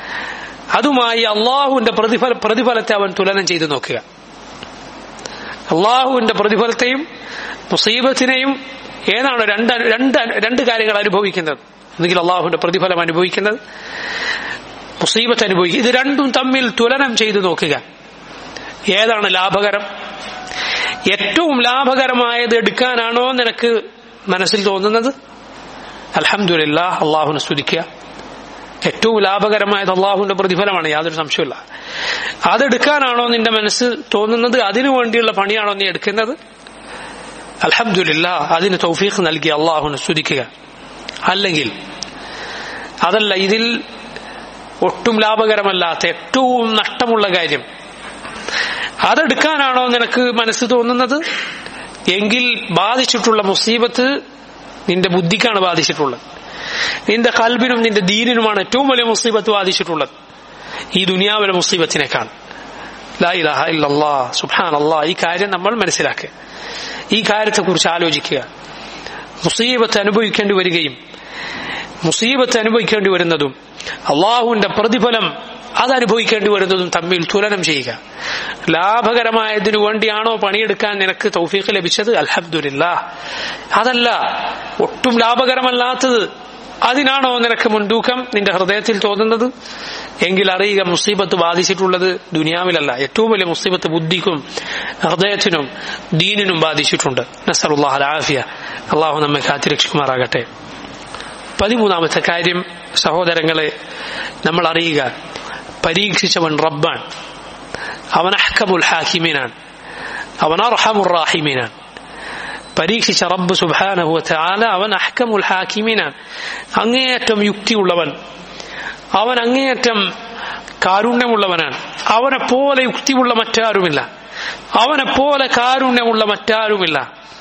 S1: അതുമായി അള്ളാഹുവിന്റെ പ്രതിഫല പ്രതിഫലത്തെ അവൻ തുലനം ചെയ്തു നോക്കുക അള്ളാഹുവിന്റെ പ്രതിഫലത്തെയും മുസീബത്തിനെയും ഏതാണ് രണ്ട് രണ്ട് രണ്ട് കാര്യങ്ങൾ അനുഭവിക്കുന്നത് ഒന്നുകിൽ അള്ളാഹുവിന്റെ പ്രതിഫലം അനുഭവിക്കുന്നത് മുസീബത്ത് അനുഭവിക്കുക ഇത് രണ്ടും തമ്മിൽ തുലനം ചെയ്തു നോക്കുക ഏതാണ് ലാഭകരം ഏറ്റവും ലാഭകരമായത് എടുക്കാനാണോ നിനക്ക് മനസ്സിൽ തോന്നുന്നത് അലഹമില്ല അള്ളാഹുനെ സ്തുതിക്കുക ഏറ്റവും ലാഭകരമായത് അള്ളാഹുവിന്റെ പ്രതിഫലമാണ് യാതൊരു സംശയമില്ല അതെടുക്കാനാണോ നിന്റെ മനസ്സ് തോന്നുന്നത് അതിനു വേണ്ടിയുള്ള പണിയാണോ നീ എടുക്കുന്നത് അലഹമില്ല അതിന് തൗഫീഖ് നൽകി അള്ളാഹുനെ സ്തുതിക്കുക അല്ലെങ്കിൽ അതല്ല ഇതിൽ ഒട്ടും ലാഭകരമല്ലാത്ത ഏറ്റവും നഷ്ടമുള്ള കാര്യം അതെടുക്കാനാണോ നിനക്ക് മനസ്സ് തോന്നുന്നത് എങ്കിൽ ബാധിച്ചിട്ടുള്ള മുസീബത്ത് നിന്റെ ബുദ്ധിക്കാണ് ബാധിച്ചിട്ടുള്ളത് നിന്റെ കൽബിനും നിന്റെ ദീനിനുമാണ് ഏറ്റവും വലിയ മുസീബത്ത് ബാധിച്ചിട്ടുള്ളത് ഈ ദുനിയാവിലെ മുസീബത്തിനേക്കാൾ സുഹാൻ അള്ളാ ഈ കാര്യം നമ്മൾ മനസ്സിലാക്കുക ഈ കാര്യത്തെക്കുറിച്ച് ആലോചിക്കുക മുസീബത്ത് അനുഭവിക്കേണ്ടി വരികയും മുസീബത്ത് അനുഭവിക്കേണ്ടി വരുന്നതും അള്ളാഹുവിന്റെ പ്രതിഫലം അത് അനുഭവിക്കേണ്ടി വരുന്നതും തമ്മിൽ തുലനം ചെയ്യുക ലാഭകരമായതിനു വേണ്ടിയാണോ പണിയെടുക്കാൻ നിനക്ക് തൗഫീഖ് ലഭിച്ചത് അൽഹബ്ദുലില്ല അതല്ല ഒട്ടും ലാഭകരമല്ലാത്തത് അതിനാണോ നിനക്ക് മുൻതൂക്കം നിന്റെ ഹൃദയത്തിൽ തോന്നുന്നത് എങ്കിൽ അറിയുക മുസീബത്ത് ബാധിച്ചിട്ടുള്ളത് ദുനിയാവിലല്ല ഏറ്റവും വലിയ മുസീബത്ത് ബുദ്ധിക്കും ഹൃദയത്തിനും ദീനിനും ബാധിച്ചിട്ടുണ്ട് നസറുല്ലാഹ് ആഫിയ അള്ളാഹു നമ്മെ കാത്തിരക്ഷിക്കുമാറാകട്ടെ പതിമൂന്നാമത്തെ കാര്യം സഹോദരങ്ങളെ നമ്മൾ അറിയുക പരീക്ഷിച്ചവൻ റബ്ബാൻ അവൻ അഹ്കമുൽ ഹാക്കിമീനാണ് അവൻ അർഹമുർ റാഹിമീനാണ് പരീക്ഷിച്ച റബ്ബ് സുബാനഹു ആല അവൻ അഹ്കമുൽ ഹാക്കിമീനാണ് അങ്ങേയറ്റം യുക്തിയുള്ളവൻ അവൻ അങ്ങേയറ്റം കാരുണ്യമുള്ളവനാണ് അവനെ പോലെ യുക്തിയുള്ള മറ്റാരുമില്ല അവനെ പോലെ കാരുണ്യമുള്ള മറ്റാരുമില്ല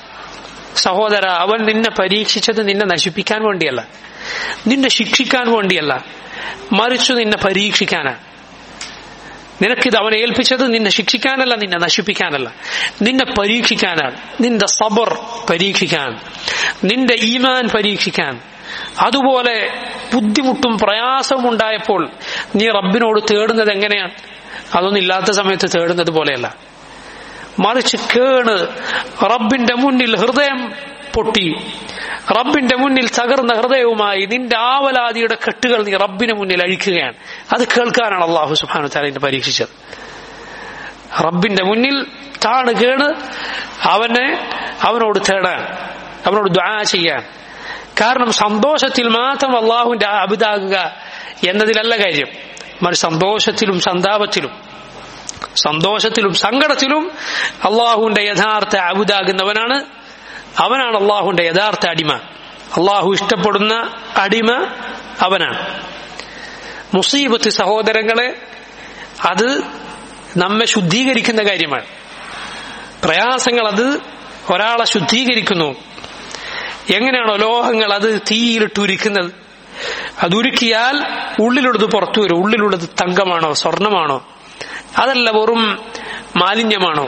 S1: സഹോദര അവൻ നിന്നെ പരീക്ഷിച്ചത് നിന്നെ നശിപ്പിക്കാൻ വേണ്ടിയല്ല നിന്നെ ശിക്ഷിക്കാൻ വേണ്ടിയല്ല മറിച്ചു നിന്നെ പരീക്ഷിക്കാനാണ് നിനക്കിത് അവനെ ഏൽപ്പിച്ചത് നിന്നെ ശിക്ഷിക്കാനല്ല നിന്നെ നശിപ്പിക്കാനല്ല നിന്നെ പരീക്ഷിക്കാനാണ് നിന്റെ സബർ പരീക്ഷിക്കാൻ നിന്റെ ഈമാൻ പരീക്ഷിക്കാൻ അതുപോലെ ബുദ്ധിമുട്ടും പ്രയാസവും ഉണ്ടായപ്പോൾ നീ റബ്ബിനോട് തേടുന്നത് എങ്ങനെയാണ് അതൊന്നും ഇല്ലാത്ത സമയത്ത് തേടുന്നത് പോലെയല്ല മറിച്ച് കേണ് റബ്ബിന്റെ മുന്നിൽ ഹൃദയം പൊട്ടി റബ്ബിന്റെ മുന്നിൽ തകർന്ന ഹൃദയവുമായി നിന്റെ ആവലാതിയുടെ കെട്ടുകൾ നീ റബ്ബിന് മുന്നിൽ അഴിക്കുകയാണ് അത് കേൾക്കാനാണ് അള്ളാഹു സുബാനു താലിന്റെ പരീക്ഷിച്ചത് റബ്ബിന്റെ മുന്നിൽ താണ് കേണ് അവനെ അവനോട് തേടാൻ അവനോട് ദ്വാ ചെയ്യാൻ കാരണം സന്തോഷത്തിൽ മാത്രം അള്ളാഹുവിന്റെ അബിതാകുക എന്നതിലല്ല കാര്യം മറിച്ച് സന്തോഷത്തിലും സന്താപത്തിലും സന്തോഷത്തിലും സങ്കടത്തിലും അള്ളാഹുവിന്റെ യഥാർത്ഥ അബുദാകുന്നവനാണ് അവനാണ് അള്ളാഹുവിന്റെ യഥാർത്ഥ അടിമ അള്ളാഹു ഇഷ്ടപ്പെടുന്ന അടിമ അവനാണ് മുസീബത്ത് സഹോദരങ്ങളെ അത് നമ്മെ ശുദ്ധീകരിക്കുന്ന കാര്യമാണ് പ്രയാസങ്ങൾ അത് ഒരാളെ ശുദ്ധീകരിക്കുന്നു എങ്ങനെയാണോ ലോഹങ്ങൾ അത് തീയിലിട്ടുരുക്കുന്നത് അതുരുക്കിയാൽ ഉള്ളിലുള്ളത് പുറത്തു വരും ഉള്ളിലുള്ളത് തങ്കമാണോ സ്വർണമാണോ അതല്ല വെറും മാലിന്യമാണോ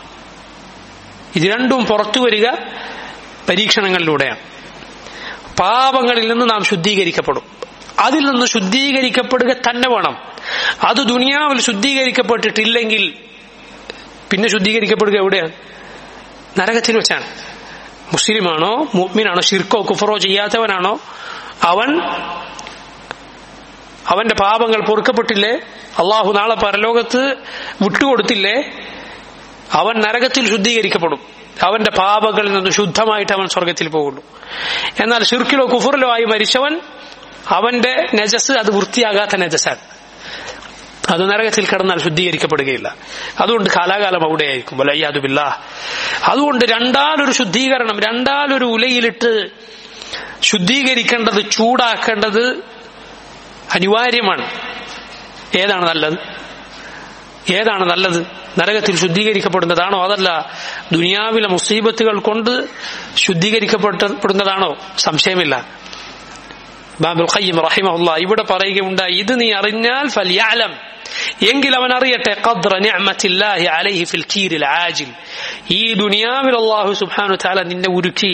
S1: ഇത് രണ്ടും പുറത്തു വരിക പരീക്ഷണങ്ങളിലൂടെയാണ് പാപങ്ങളിൽ നിന്ന് നാം ശുദ്ധീകരിക്കപ്പെടും അതിൽ നിന്ന് ശുദ്ധീകരിക്കപ്പെടുക തന്നെ വേണം അത് ദുനിയാവിൽ ശുദ്ധീകരിക്കപ്പെട്ടിട്ടില്ലെങ്കിൽ പിന്നെ ശുദ്ധീകരിക്കപ്പെടുക എവിടെയാണ് നരകത്തിൽ വെച്ചാണ് മുസ്ലിമാണോ മുഅ്മിനാണോ ഷിർക്കോ കുഫറോ ചെയ്യാത്തവനാണോ അവൻ അവന്റെ പാപങ്ങൾ പൊറുക്കപ്പെട്ടില്ലേ അള്ളാഹു നാളെ പരലോകത്ത് വിട്ടുകൊടുത്തില്ലേ അവൻ നരകത്തിൽ ശുദ്ധീകരിക്കപ്പെടും അവന്റെ പാപങ്ങളിൽ നിന്ന് ശുദ്ധമായിട്ട് അവൻ സ്വർഗത്തിൽ പോകുള്ളൂ എന്നാൽ ഷിർക്കിലോ കുഫറിലോ ആയി മരിച്ചവൻ അവന്റെ നജസ് അത് വൃത്തിയാകാത്ത നജസാണ് അത് നരകത്തിൽ കിടന്നാൽ ശുദ്ധീകരിക്കപ്പെടുകയില്ല അതുകൊണ്ട് കാലാകാലം അവിടെയായിരിക്കും വലയ്യാതുമില്ല അതുകൊണ്ട് രണ്ടാലൊരു ശുദ്ധീകരണം രണ്ടാലൊരു ഉലയിലിട്ട് ശുദ്ധീകരിക്കേണ്ടത് ചൂടാക്കേണ്ടത് അനിവാര്യമാണ് ഏതാണ് നല്ലത് ഏതാണ് നല്ലത് നരകത്തിൽ ശുദ്ധീകരിക്കപ്പെടുന്നതാണോ അതല്ല ദുനിയാവിലെ മുസീബത്തുകൾ കൊണ്ട് ശുദ്ധീകരിക്കപ്പെടുന്നതാണോ സംശയമില്ല ബാബുൽ ഖയ്യിം റഹിമഹുല്ല ഇവിടെ പറയുകയുണ്ടായി ഇത് നീ അറിഞ്ഞാൽ ഫൽയാലം എങ്കിൽ അവൻ അറിയട്ടെ ഖദ്റ നിഅമത്തില്ലാഹി അലൈഹി ഫിൽ കീരിൽ ആജിൽ ഈ ദുനിയാവിൽ അല്ലാഹു സുബ്ഹാനഹു തആല നിന്നെ ഉരുക്കി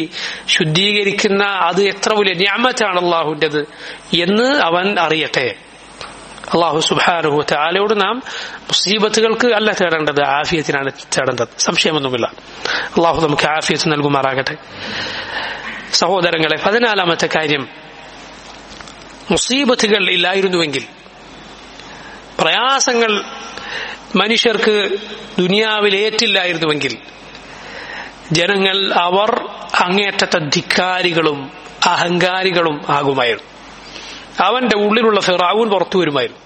S1: ശുദ്ധീകരിക്കുന്ന അത് എത്ര വലിയ നിഅമത്താണ് അല്ലാഹുവിൻ്റെത് എന്ന് അവൻ അറിയട്ടെ അള്ളാഹു സുബാനുഹു താലയോട് നാം മുസീബത്തുകൾക്ക് അല്ല തേടേണ്ടത് ആഫിയത്തിനാണ് തേടേണ്ടത് സംശയമൊന്നുമില്ല അള്ളാഹു നമുക്ക് ആഫിയത്ത് നൽകുമാറാകട്ടെ സഹോദരങ്ങളെ പതിനാലാമത്തെ കാര്യം മുസീബത്തുകൾ ഇല്ലായിരുന്നുവെങ്കിൽ പ്രയാസങ്ങൾ മനുഷ്യർക്ക് ദുനിയാവിൽ ഏറ്റില്ലായിരുന്നുവെങ്കിൽ ജനങ്ങൾ അവർ അങ്ങേറ്റത്തെ ധിക്കാരികളും അഹങ്കാരികളും ആകുമായിരുന്നു അവന്റെ ഉള്ളിലുള്ള ഫിറാവൂൻ പുറത്തു വരുമായിരുന്നു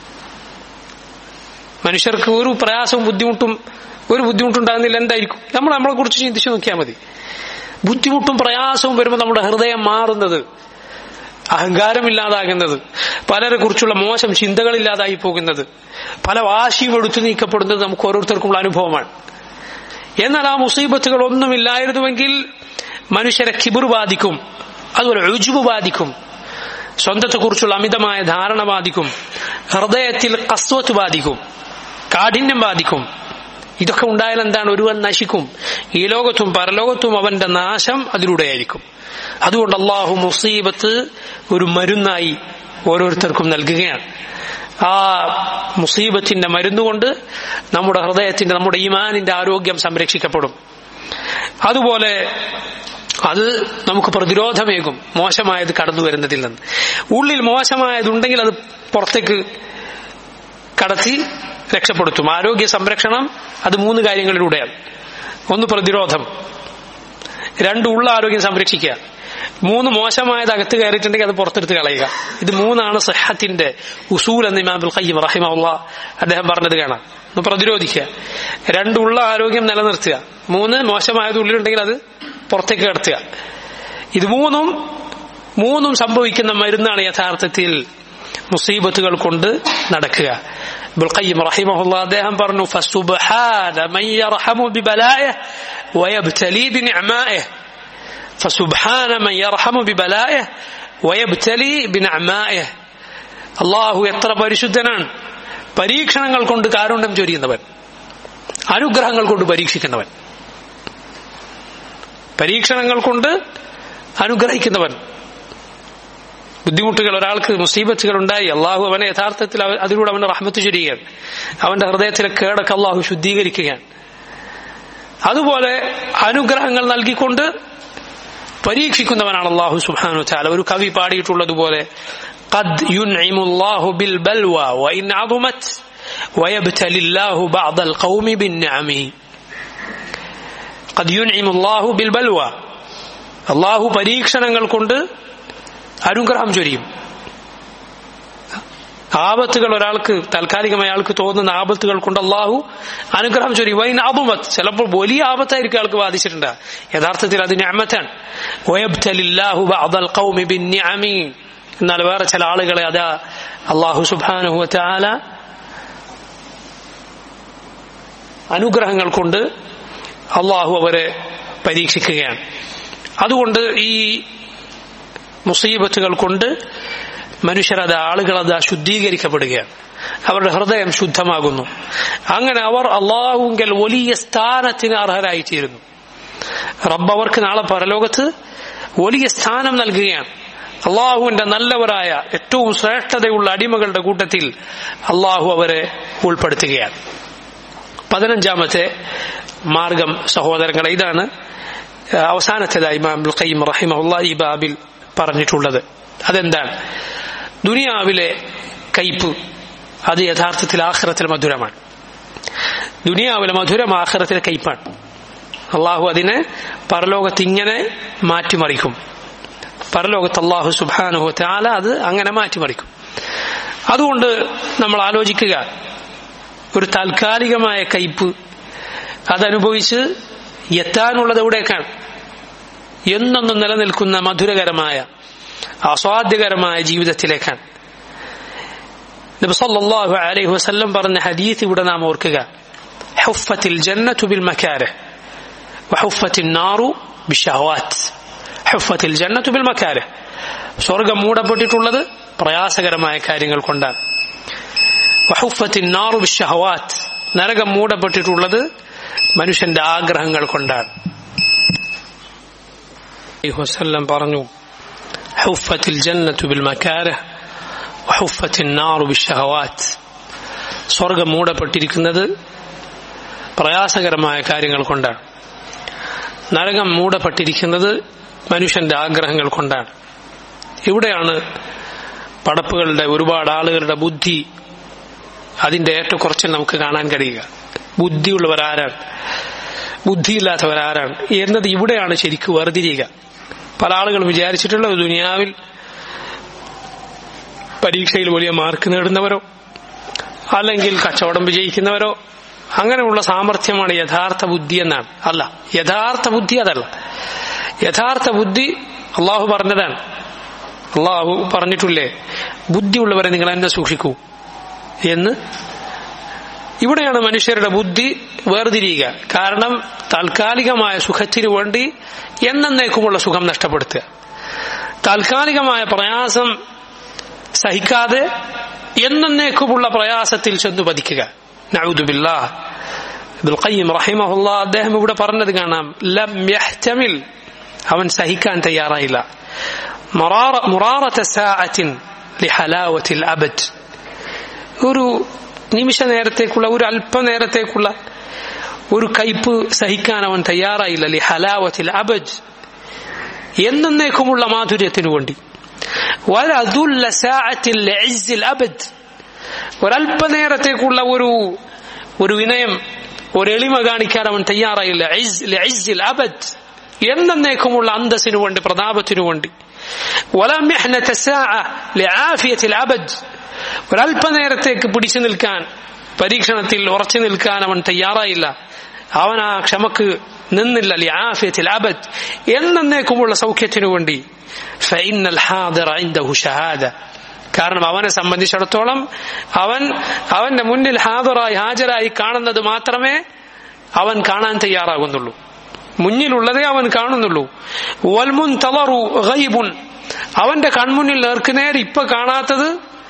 S1: മനുഷ്യർക്ക് ഒരു പ്രയാസവും ബുദ്ധിമുട്ടും ഒരു ബുദ്ധിമുട്ടുണ്ടാകുന്നില്ല എന്തായിരിക്കും നമ്മൾ നമ്മളെ കുറിച്ച് ചിന്തിച്ചു നോക്കിയാൽ മതി ബുദ്ധിമുട്ടും പ്രയാസവും വരുമ്പോൾ നമ്മുടെ ഹൃദയം മാറുന്നത് അഹങ്കാരമില്ലാതാകുന്നത് പലരെ കുറിച്ചുള്ള മോശം ചിന്തകളില്ലാതായി പോകുന്നത് പല വാശിയും എടുത്തു നീക്കപ്പെടുന്നത് നമുക്ക് ഓരോരുത്തർക്കുള്ള അനുഭവമാണ് എന്നാൽ ആ മുസീബത്തുകൾ ഒന്നുമില്ലായിരുന്നുവെങ്കിൽ മനുഷ്യരെ കിബിർ ബാധിക്കും അതുപോലെ രുചുബ് ബാധിക്കും സ്വന്തത്തെക്കുറിച്ചുള്ള അമിതമായ ധാരണ ബാധിക്കും ഹൃദയത്തിൽ കസ്വത്ത് ബാധിക്കും കാഠിന്യം ബാധിക്കും ഇതൊക്കെ ഉണ്ടായാൽ എന്താണ് ഒരുവൻ നശിക്കും ഈ ലോകത്തും പരലോകത്തും അവന്റെ നാശം അതിലൂടെയായിരിക്കും അതുകൊണ്ട് അള്ളാഹു മുസീബത്ത് ഒരു മരുന്നായി ഓരോരുത്തർക്കും നൽകുകയാണ് ആ മുസീബത്തിന്റെ മരുന്നുകൊണ്ട് നമ്മുടെ ഹൃദയത്തിന്റെ നമ്മുടെ ഈമാനിന്റെ ആരോഗ്യം സംരക്ഷിക്കപ്പെടും അതുപോലെ അത് നമുക്ക് പ്രതിരോധമേകും മോശമായത് കടന്നു വരുന്നതിൽ നിന്ന് ഉള്ളിൽ മോശമായതുണ്ടെങ്കിൽ അത് പുറത്തേക്ക് കടത്തി രക്ഷപ്പെടുത്തും ആരോഗ്യ സംരക്ഷണം അത് മൂന്ന് കാര്യങ്ങളിലൂടെയാണ് ഒന്ന് പ്രതിരോധം രണ്ട് ഉള്ള ആരോഗ്യം സംരക്ഷിക്കുക മൂന്ന് മോശമായത് അകത്ത് കയറിയിട്ടുണ്ടെങ്കിൽ അത് പുറത്തെടുത്ത് കളയുക ഇത് മൂന്നാണ് സഹത്തിന്റെ ഉസൂൽ എന്ന് ഇമാബുൽ ഖയ്യം റഹിമുള്ള അദ്ദേഹം പറഞ്ഞത് കാണാം ഒന്ന് പ്രതിരോധിക്കുക രണ്ടുള്ള ആരോഗ്യം നിലനിർത്തുക മൂന്ന് മോശമായത് ഉള്ളിലുണ്ടെങ്കിൽ അത് പുറത്തേക്ക് കടത്തുക ഇത് മൂന്നും മൂന്നും സംഭവിക്കുന്ന മരുന്നാണ് യഥാർത്ഥത്തിൽ മുസീബത്തുകൾ കൊണ്ട് നടക്കുക ബുൽഖയ്യം റഹിമഹുല്ല അദ്ദേഹം പറഞ്ഞു ഫസുബ്ഹാന മൻ യർഹമു ബിബലാഇഹി വയബ്തലി ബിനിഅമാഇഹി فسبحان من يرحم ببلائه ويبتلي بنعمائه അള്ളാഹു എത്ര പരിശുദ്ധനാണ് പരീക്ഷണങ്ങൾ കൊണ്ട് കാരുണ്യം ചൊരിയുന്നവൻ അനുഗ്രഹങ്ങൾ കൊണ്ട് പരീക്ഷിക്കുന്നവൻ പരീക്ഷണങ്ങൾ കൊണ്ട് അനുഗ്രഹിക്കുന്നവൻ ബുദ്ധിമുട്ടുകൾ ഒരാൾക്ക് മുസീബത്തുകൾ ഉണ്ടായി അള്ളാഹു അവനെ യഥാർത്ഥത്തിൽ അതിലൂടെ അവന്റെ റഹ്മത്ത് ചൊരിയുകയാണ് അവന്റെ ഹൃദയത്തിലെ കേടൊക്കെ അള്ളാഹു ശുദ്ധീകരിക്കുകയാണ് അതുപോലെ അനുഗ്രഹങ്ങൾ നൽകിക്കൊണ്ട് പരീക്ഷിക്കുന്നവനാണ് അള്ളാഹു സുബാനു ചാല ഒരു കവി പാടിയിട്ടുള്ളതുപോലെ قد ينعم الله بالبلوى وإن عظمت ويبتلي الله بعض القوم بالنعم قد ينعم الله بالبلوى അള്ളാഹു പരീക്ഷണങ്ങൾ കൊണ്ട് അനുഗ്രഹം ചൊരിയും ആപത്തുകൾ ഒരാൾക്ക് താൽക്കാലികമായി അയാൾക്ക് തോന്നുന്ന ആപത്തുകൾ കൊണ്ട് അള്ളാഹു അനുഗ്രഹം ചൊരിയും വൈൻ ആബുമത്ത് ചിലപ്പോൾ വലിയ ആപത്തായിരിക്കും അയാൾക്ക് ബാധിച്ചിട്ടുണ്ട് യഥാർത്ഥത്തിൽ അത് ഞാമത്താണ് എന്നാൽ വേറെ ചില ആളുകളെ അതാ അള്ളാഹു സുബാനുഹു ചാല അനുഗ്രഹങ്ങൾ കൊണ്ട് അള്ളാഹു അവരെ പരീക്ഷിക്കുകയാണ് അതുകൊണ്ട് ഈ മുസീബത്തുകൾ കൊണ്ട് മനുഷ്യരത് ആളുകളത് ശുദ്ധീകരിക്കപ്പെടുകയാണ് അവരുടെ ഹൃദയം ശുദ്ധമാകുന്നു അങ്ങനെ അവർ അള്ളാഹുങ്കൽ വലിയ സ്ഥാനത്തിന് അർഹരായിത്തീരുന്നു റബ്ബ് അവർക്ക് നാളെ പരലോകത്ത് വലിയ സ്ഥാനം നൽകുകയാണ് അള്ളാഹുവിന്റെ നല്ലവരായ ഏറ്റവും ശ്രേഷ്ഠതയുള്ള അടിമകളുടെ കൂട്ടത്തിൽ അള്ളാഹു അവരെ ഉൾപ്പെടുത്തുകയാണ് പതിനഞ്ചാമത്തെ മാർഗം സഹോദരങ്ങളെ ഇതാണ് അവസാനത്തേതായി ഇമാം ഖയ്യിം റഹിമഹുല്ല ഈ ബാബിൽ പറഞ്ഞിട്ടുള്ളത് അതെന്താണ് ദുനിയാവിലെ കയ്പ് അത് യഥാർത്ഥത്തിൽ ആഖിറത്തിൽ മധുരമാണ് ദുനിയാവിലെ മധുരം ആഖിറത്തിലെ കയ്പാണ് അള്ളാഹു അതിനെ പരലോകത്ത് ഇങ്ങനെ മാറ്റിമറിക്കും പരലോകത്ത് അള്ളാഹു സുബാനുഹു താല അത് അങ്ങനെ മാറ്റിമറിക്കും അതുകൊണ്ട് നമ്മൾ ആലോചിക്കുക ഒരു താൽക്കാലികമായ കയ്പ് അതനുഭവിച്ച് എത്താനുള്ളത് എവിടേക്കാണ് എന്നെന്നും നിലനിൽക്കുന്ന മധുരകരമായ ആസ്വാദ്യകരമായ ജീവിതത്തിലേക്കാണ് നബി സല്ലല്ലാഹു അലൈഹി വസല്ലം പറഞ്ഞ ഹദീസ് ഇവിടെ നാം ഓർക്കുക ഹുഫത്തിൽ ജന്നത്തു ബിൽ മക്കാരഹ് വഹുഫത്തിൽ നാറു ബിഷഹവാത്ത് ഹുഫത്തിൽ ജന്നത്തു ബിൽ മക്കാരഹ് സ്വർഗം മൂടപ്പെട്ടിട്ടുള്ളത് പ്രയാസകരമായ കാര്യങ്ങൾ കൊണ്ടാണ് വഹുഫത്തിൽ നാറു ബിഷഹവാത്ത് നരകം മൂടപ്പെട്ടിട്ടുള്ളത് മനുഷ്യന്റെ ആഗ്രഹങ്ങൾ കൊണ്ടാണ് വസല്ലം പറഞ്ഞു ഹുഫത്തിൽ ജന്നത്തു ബിൽ മക്കാരഹ് ബിഷഹവാത്ത് സ്വർഗം മൂടപ്പെട്ടിരിക്കുന്നത് പ്രയാസകരമായ കാര്യങ്ങൾ കൊണ്ടാണ് നരകം മൂടപ്പെട്ടിരിക്കുന്നത് മനുഷ്യന്റെ ആഗ്രഹങ്ങൾ കൊണ്ടാണ് ഇവിടെയാണ് പടപ്പുകളുടെ ഒരുപാട് ആളുകളുടെ ബുദ്ധി അതിന്റെ ഏറ്റക്കുറച്ചിൽ നമുക്ക് കാണാൻ കഴിയുക ബുദ്ധിയുള്ളവരാരാണ് ബുദ്ധിയില്ലാത്തവരാരാണ് എന്നത് ഇവിടെയാണ് ശരിക്കും വേർതിരിയുക പല ആളുകളും വിചാരിച്ചിട്ടുള്ളത് ദുനിയാവിൽ പരീക്ഷയിൽ വലിയ മാർക്ക് നേടുന്നവരോ അല്ലെങ്കിൽ കച്ചവടം വിജയിക്കുന്നവരോ അങ്ങനെയുള്ള സാമർഥ്യമാണ് യഥാർത്ഥ ബുദ്ധി എന്നാണ് അല്ല യഥാർത്ഥ ബുദ്ധി അതല്ല യഥാർത്ഥ ബുദ്ധി അള്ളാഹു പറഞ്ഞതാണ് അള്ളാഹു പറഞ്ഞിട്ടില്ലേ ബുദ്ധിയുള്ളവരെ നിങ്ങൾ എന്നെ സൂക്ഷിക്കൂ എന്ന് ഇവിടെയാണ് മനുഷ്യരുടെ ബുദ്ധി വേർതിരിയുക കാരണം താൽക്കാലികമായ സുഖത്തിനു വേണ്ടി എന്നേക്കുമുള്ള സുഖം നഷ്ടപ്പെടുത്തുക താൽക്കാലികമായ പ്രയാസം സഹിക്കാതെ എന്നേക്കുമുള്ള പ്രയാസത്തിൽ ചെന്നു പതിക്കുക നഴുതുബില്ലാ ഖയ്യിം റഹിമഹുല്ല അദ്ദേഹം ഇവിടെ പറഞ്ഞത് കാണാം ലം യഹ്തമിൽ അവൻ സഹിക്കാൻ തയ്യാറായില്ല മുറാറത്ത സാഅത്തിൻ ലിഹലാവത്തിൽ അബദ് ഒരു നിമിഷ നേരത്തേക്കുള്ള ഒരു അല്പനേരത്തേക്കുള്ള ഒരു കയ്പ് സഹിക്കാൻ അവൻ തയ്യാറായില്ല ലി ഹലാവത്തിൽ അബജ് എന്നേക്കുമുള്ള മാധുര്യത്തിനു വേണ്ടി അബദ് ഒരല്പനേരത്തേക്കുള്ള ഒരു ഒരു വിനയം ഒരു എളിമ കാണിക്കാൻ അവൻ തയ്യാറായില്ല അബദ് എന്നേക്കുമുള്ള അന്തസ്സിനു വേണ്ടി പ്രതാപത്തിനു വേണ്ടി അബദ് ഒരല്പനേരത്തേക്ക് പിടിച്ചു നിൽക്കാൻ പരീക്ഷണത്തിൽ ഉറച്ചു നിൽക്കാൻ അവൻ തയ്യാറായില്ല അവൻ ആ ക്ഷമക്ക് നിന്നില്ല ലിആഫിയത്തിൽ അബദ് എന്നേക്കുമുള്ള സൗഖ്യത്തിനു വേണ്ടി ഫൈനൽ ഹാദിറ ഇൻദഹു ഷഹാദ കാരണം അവനെ സംബന്ധിച്ചിടത്തോളം അവൻ അവന്റെ മുന്നിൽ ഹാദറായി ഹാജരായി കാണുന്നത് മാത്രമേ അവൻ കാണാൻ തയ്യാറാകുന്നുള്ളൂ മുന്നിലുള്ളതേ അവൻ കാണുന്നുള്ളൂ വൽമുൻ തവറു ഗൈബുൻ അവന്റെ കൺമുന്നിൽ നേർക്കുനേർ ഇപ്പൊ കാണാത്തത്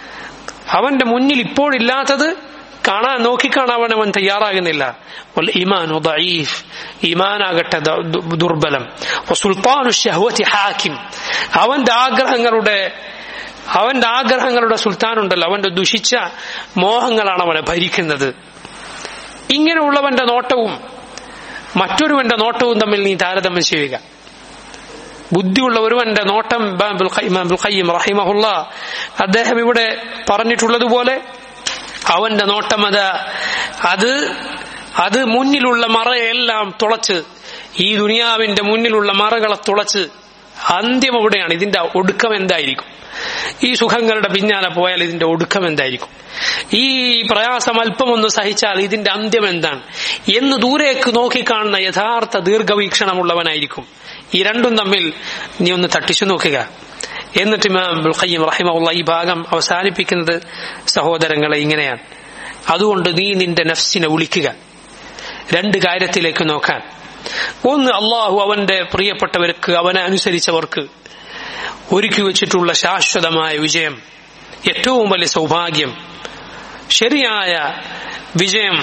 S1: അവന്റെ മുന്നിൽ ഇപ്പോഴില്ലാത്തത് കാണാൻ നോക്കിക്കാണാൻ അവൻ തയ്യാറാകുന്നില്ല ഇമാനു ദഈഫ് ഈമാനാകട്ടെ ദുർബലം സുൽത്താനു ഷഹ്വത്തി ഹാക്കിം അവന്റെ ആഗ്രഹങ്ങളുടെ അവന്റെ ആഗ്രഹങ്ങളുടെ സുൽത്താനുണ്ടല്ലോ അവന്റെ ദുഷിച്ച മോഹങ്ങളാണ് അവനെ ഭരിക്കുന്നത് ഇങ്ങനെയുള്ളവന്റെ നോട്ടവും മറ്റൊരുവന്റെ നോട്ടവും തമ്മിൽ നീ താരതമ്യം ചെയ്യുക ബുദ്ധിയുള്ള ഒരുവന്റെ നോട്ടം ഖയ്യിം റഹിമഹുല്ല അദ്ദേഹം ഇവിടെ പറഞ്ഞിട്ടുള്ളതുപോലെ അവന്റെ നോട്ടം അത് അത് അത് മുന്നിലുള്ള മറയെല്ലാം തുളച്ച് ഈ ദുനിയാവിന്റെ മുന്നിലുള്ള മറകളെ തുളച്ച് അന്ത്യം എവിടെയാണ് ഇതിന്റെ ഒടുക്കം എന്തായിരിക്കും ഈ സുഖങ്ങളുടെ പിന്നാലെ പോയാൽ ഇതിന്റെ ഒടുക്കം എന്തായിരിക്കും ഈ പ്രയാസം അല്പമൊന്ന് സഹിച്ചാൽ ഇതിന്റെ അന്ത്യം എന്താണ് എന്ന് ദൂരേക്ക് നോക്കിക്കാണുന്ന യഥാർത്ഥ ദീർഘവീക്ഷണമുള്ളവനായിരിക്കും ഈ രണ്ടും തമ്മിൽ നീ ഒന്ന് തട്ടിച്ചു നോക്കുക എന്നിട്ട് ഖയ്യിം റഹിമുള്ള ഈ ഭാഗം അവസാനിപ്പിക്കുന്നത് സഹോദരങ്ങളെ ഇങ്ങനെയാണ് അതുകൊണ്ട് നീ നിന്റെ നഫ്സിനെ വിളിക്കുക രണ്ട് കാര്യത്തിലേക്ക് നോക്കാൻ ഒന്ന് അള്ളാഹു അവന്റെ പ്രിയപ്പെട്ടവർക്ക് അവനെ അനുസരിച്ചവർക്ക് ഒരുക്കി വെച്ചിട്ടുള്ള ശാശ്വതമായ വിജയം ഏറ്റവും വലിയ സൗഭാഗ്യം ശരിയായ വിജയം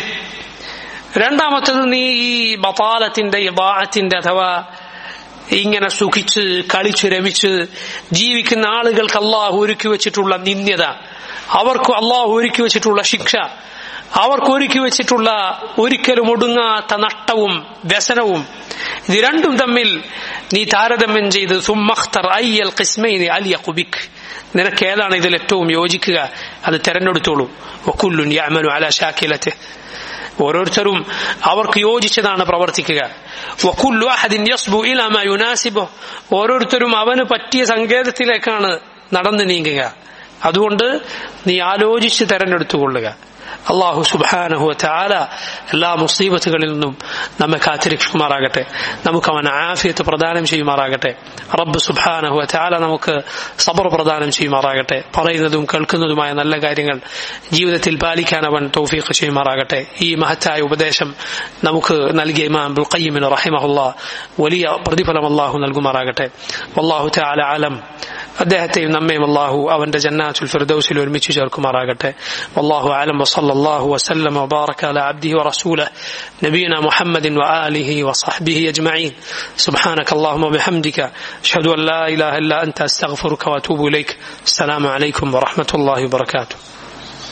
S1: രണ്ടാമത്തത് നീ ഈ ബപാലത്തിന്റെ ഇബാഅത്തിന്റെ അഥവാ ഇങ്ങനെ സുഖിച്ച് കളിച്ച് രമിച്ച് ജീവിക്കുന്ന ആളുകൾക്ക് അള്ളാഹു ഒരുക്കി വെച്ചിട്ടുള്ള നിന്ദ്യത അവർക്ക് അള്ളാഹു ഒരുക്കി വെച്ചിട്ടുള്ള ശിക്ഷ അവർക്ക് ഒരുക്കി വെച്ചിട്ടുള്ള ഒരിക്കലും ഒടുങ്ങാത്ത നഷ്ടവും വ്യസനവും ഇത് രണ്ടും തമ്മിൽ നീ താരതമ്യം ചെയ്ത് സുമ്മഖ്തർ അയ്യൽ ഖിസ്മൈനി അലിയ കുബിക് നിനക്ക് ഏതാണ് ഇതിൽ ഏറ്റവും യോജിക്കുക അത് തെരഞ്ഞെടുത്തോളൂ ഒക്കുല്ലുൻ യാമനു അല ഷാക്കിലത്തെ ഓരോരുത്തരും അവർക്ക് യോജിച്ചതാണ് പ്രവർത്തിക്കുക വക്കുല്ലു അഹദിൻ യസ്ബു ഇലാ മാ യുനാസിബു ഓരോരുത്തരും അവന് പറ്റിയ സങ്കേതത്തിലേക്കാണ് നടന്നു നീങ്ങുക അതുകൊണ്ട് നീ ആലോചിച്ച് തെരഞ്ഞെടുത്തുകൊള്ളുക അള്ളാഹു സുബാനഹു ചാല എല്ലാ മുസീബത്തുകളിൽ നിന്നും നമ്മെ കാത്തിരക്ഷിക്കുമാറാകട്ടെ നമുക്ക് അവൻ ആഫിയത്ത് പ്രദാനം ചെയ്യുമാറാകട്ടെ റബ്ബ് സുബാനഹു ചാല നമുക്ക് സബർ പ്രദാനം ചെയ്യുമാറാകട്ടെ പറയുന്നതും കേൾക്കുന്നതുമായ നല്ല കാര്യങ്ങൾ ജീവിതത്തിൽ പാലിക്കാൻ അവൻ തൗഫീഖ് ചെയ്യുമാറാകട്ടെ ഈ മഹത്തായ ഉപദേശം നമുക്ക് നൽകിയ ഇമാം ബുൽഖയ്യിമിന് റഹിമഹുല്ല വലിയ പ്രതിഫലം അള്ളാഹു നൽകുമാറാകട്ടെ അള്ളാഹു ചാല ആലം അദ്ദേഹത്തെയും നമ്മയും അള്ളാഹു അവന്റെ ജന്നാത്തുൽ ഫിർദൗസിൽ ഒരുമിച്ച് ചേർക്കുമാറാകട്ടെ والله أعلم وصلى الله وسلم وبارك على عبده ورسوله نبينا محمد وآله وصحبه أجمعين سبحانك اللهم وبحمدك أشهد أن لا إله إلا أنت أستغفرك وأتوب إليك السلام عليكم ورحمة الله وبركاته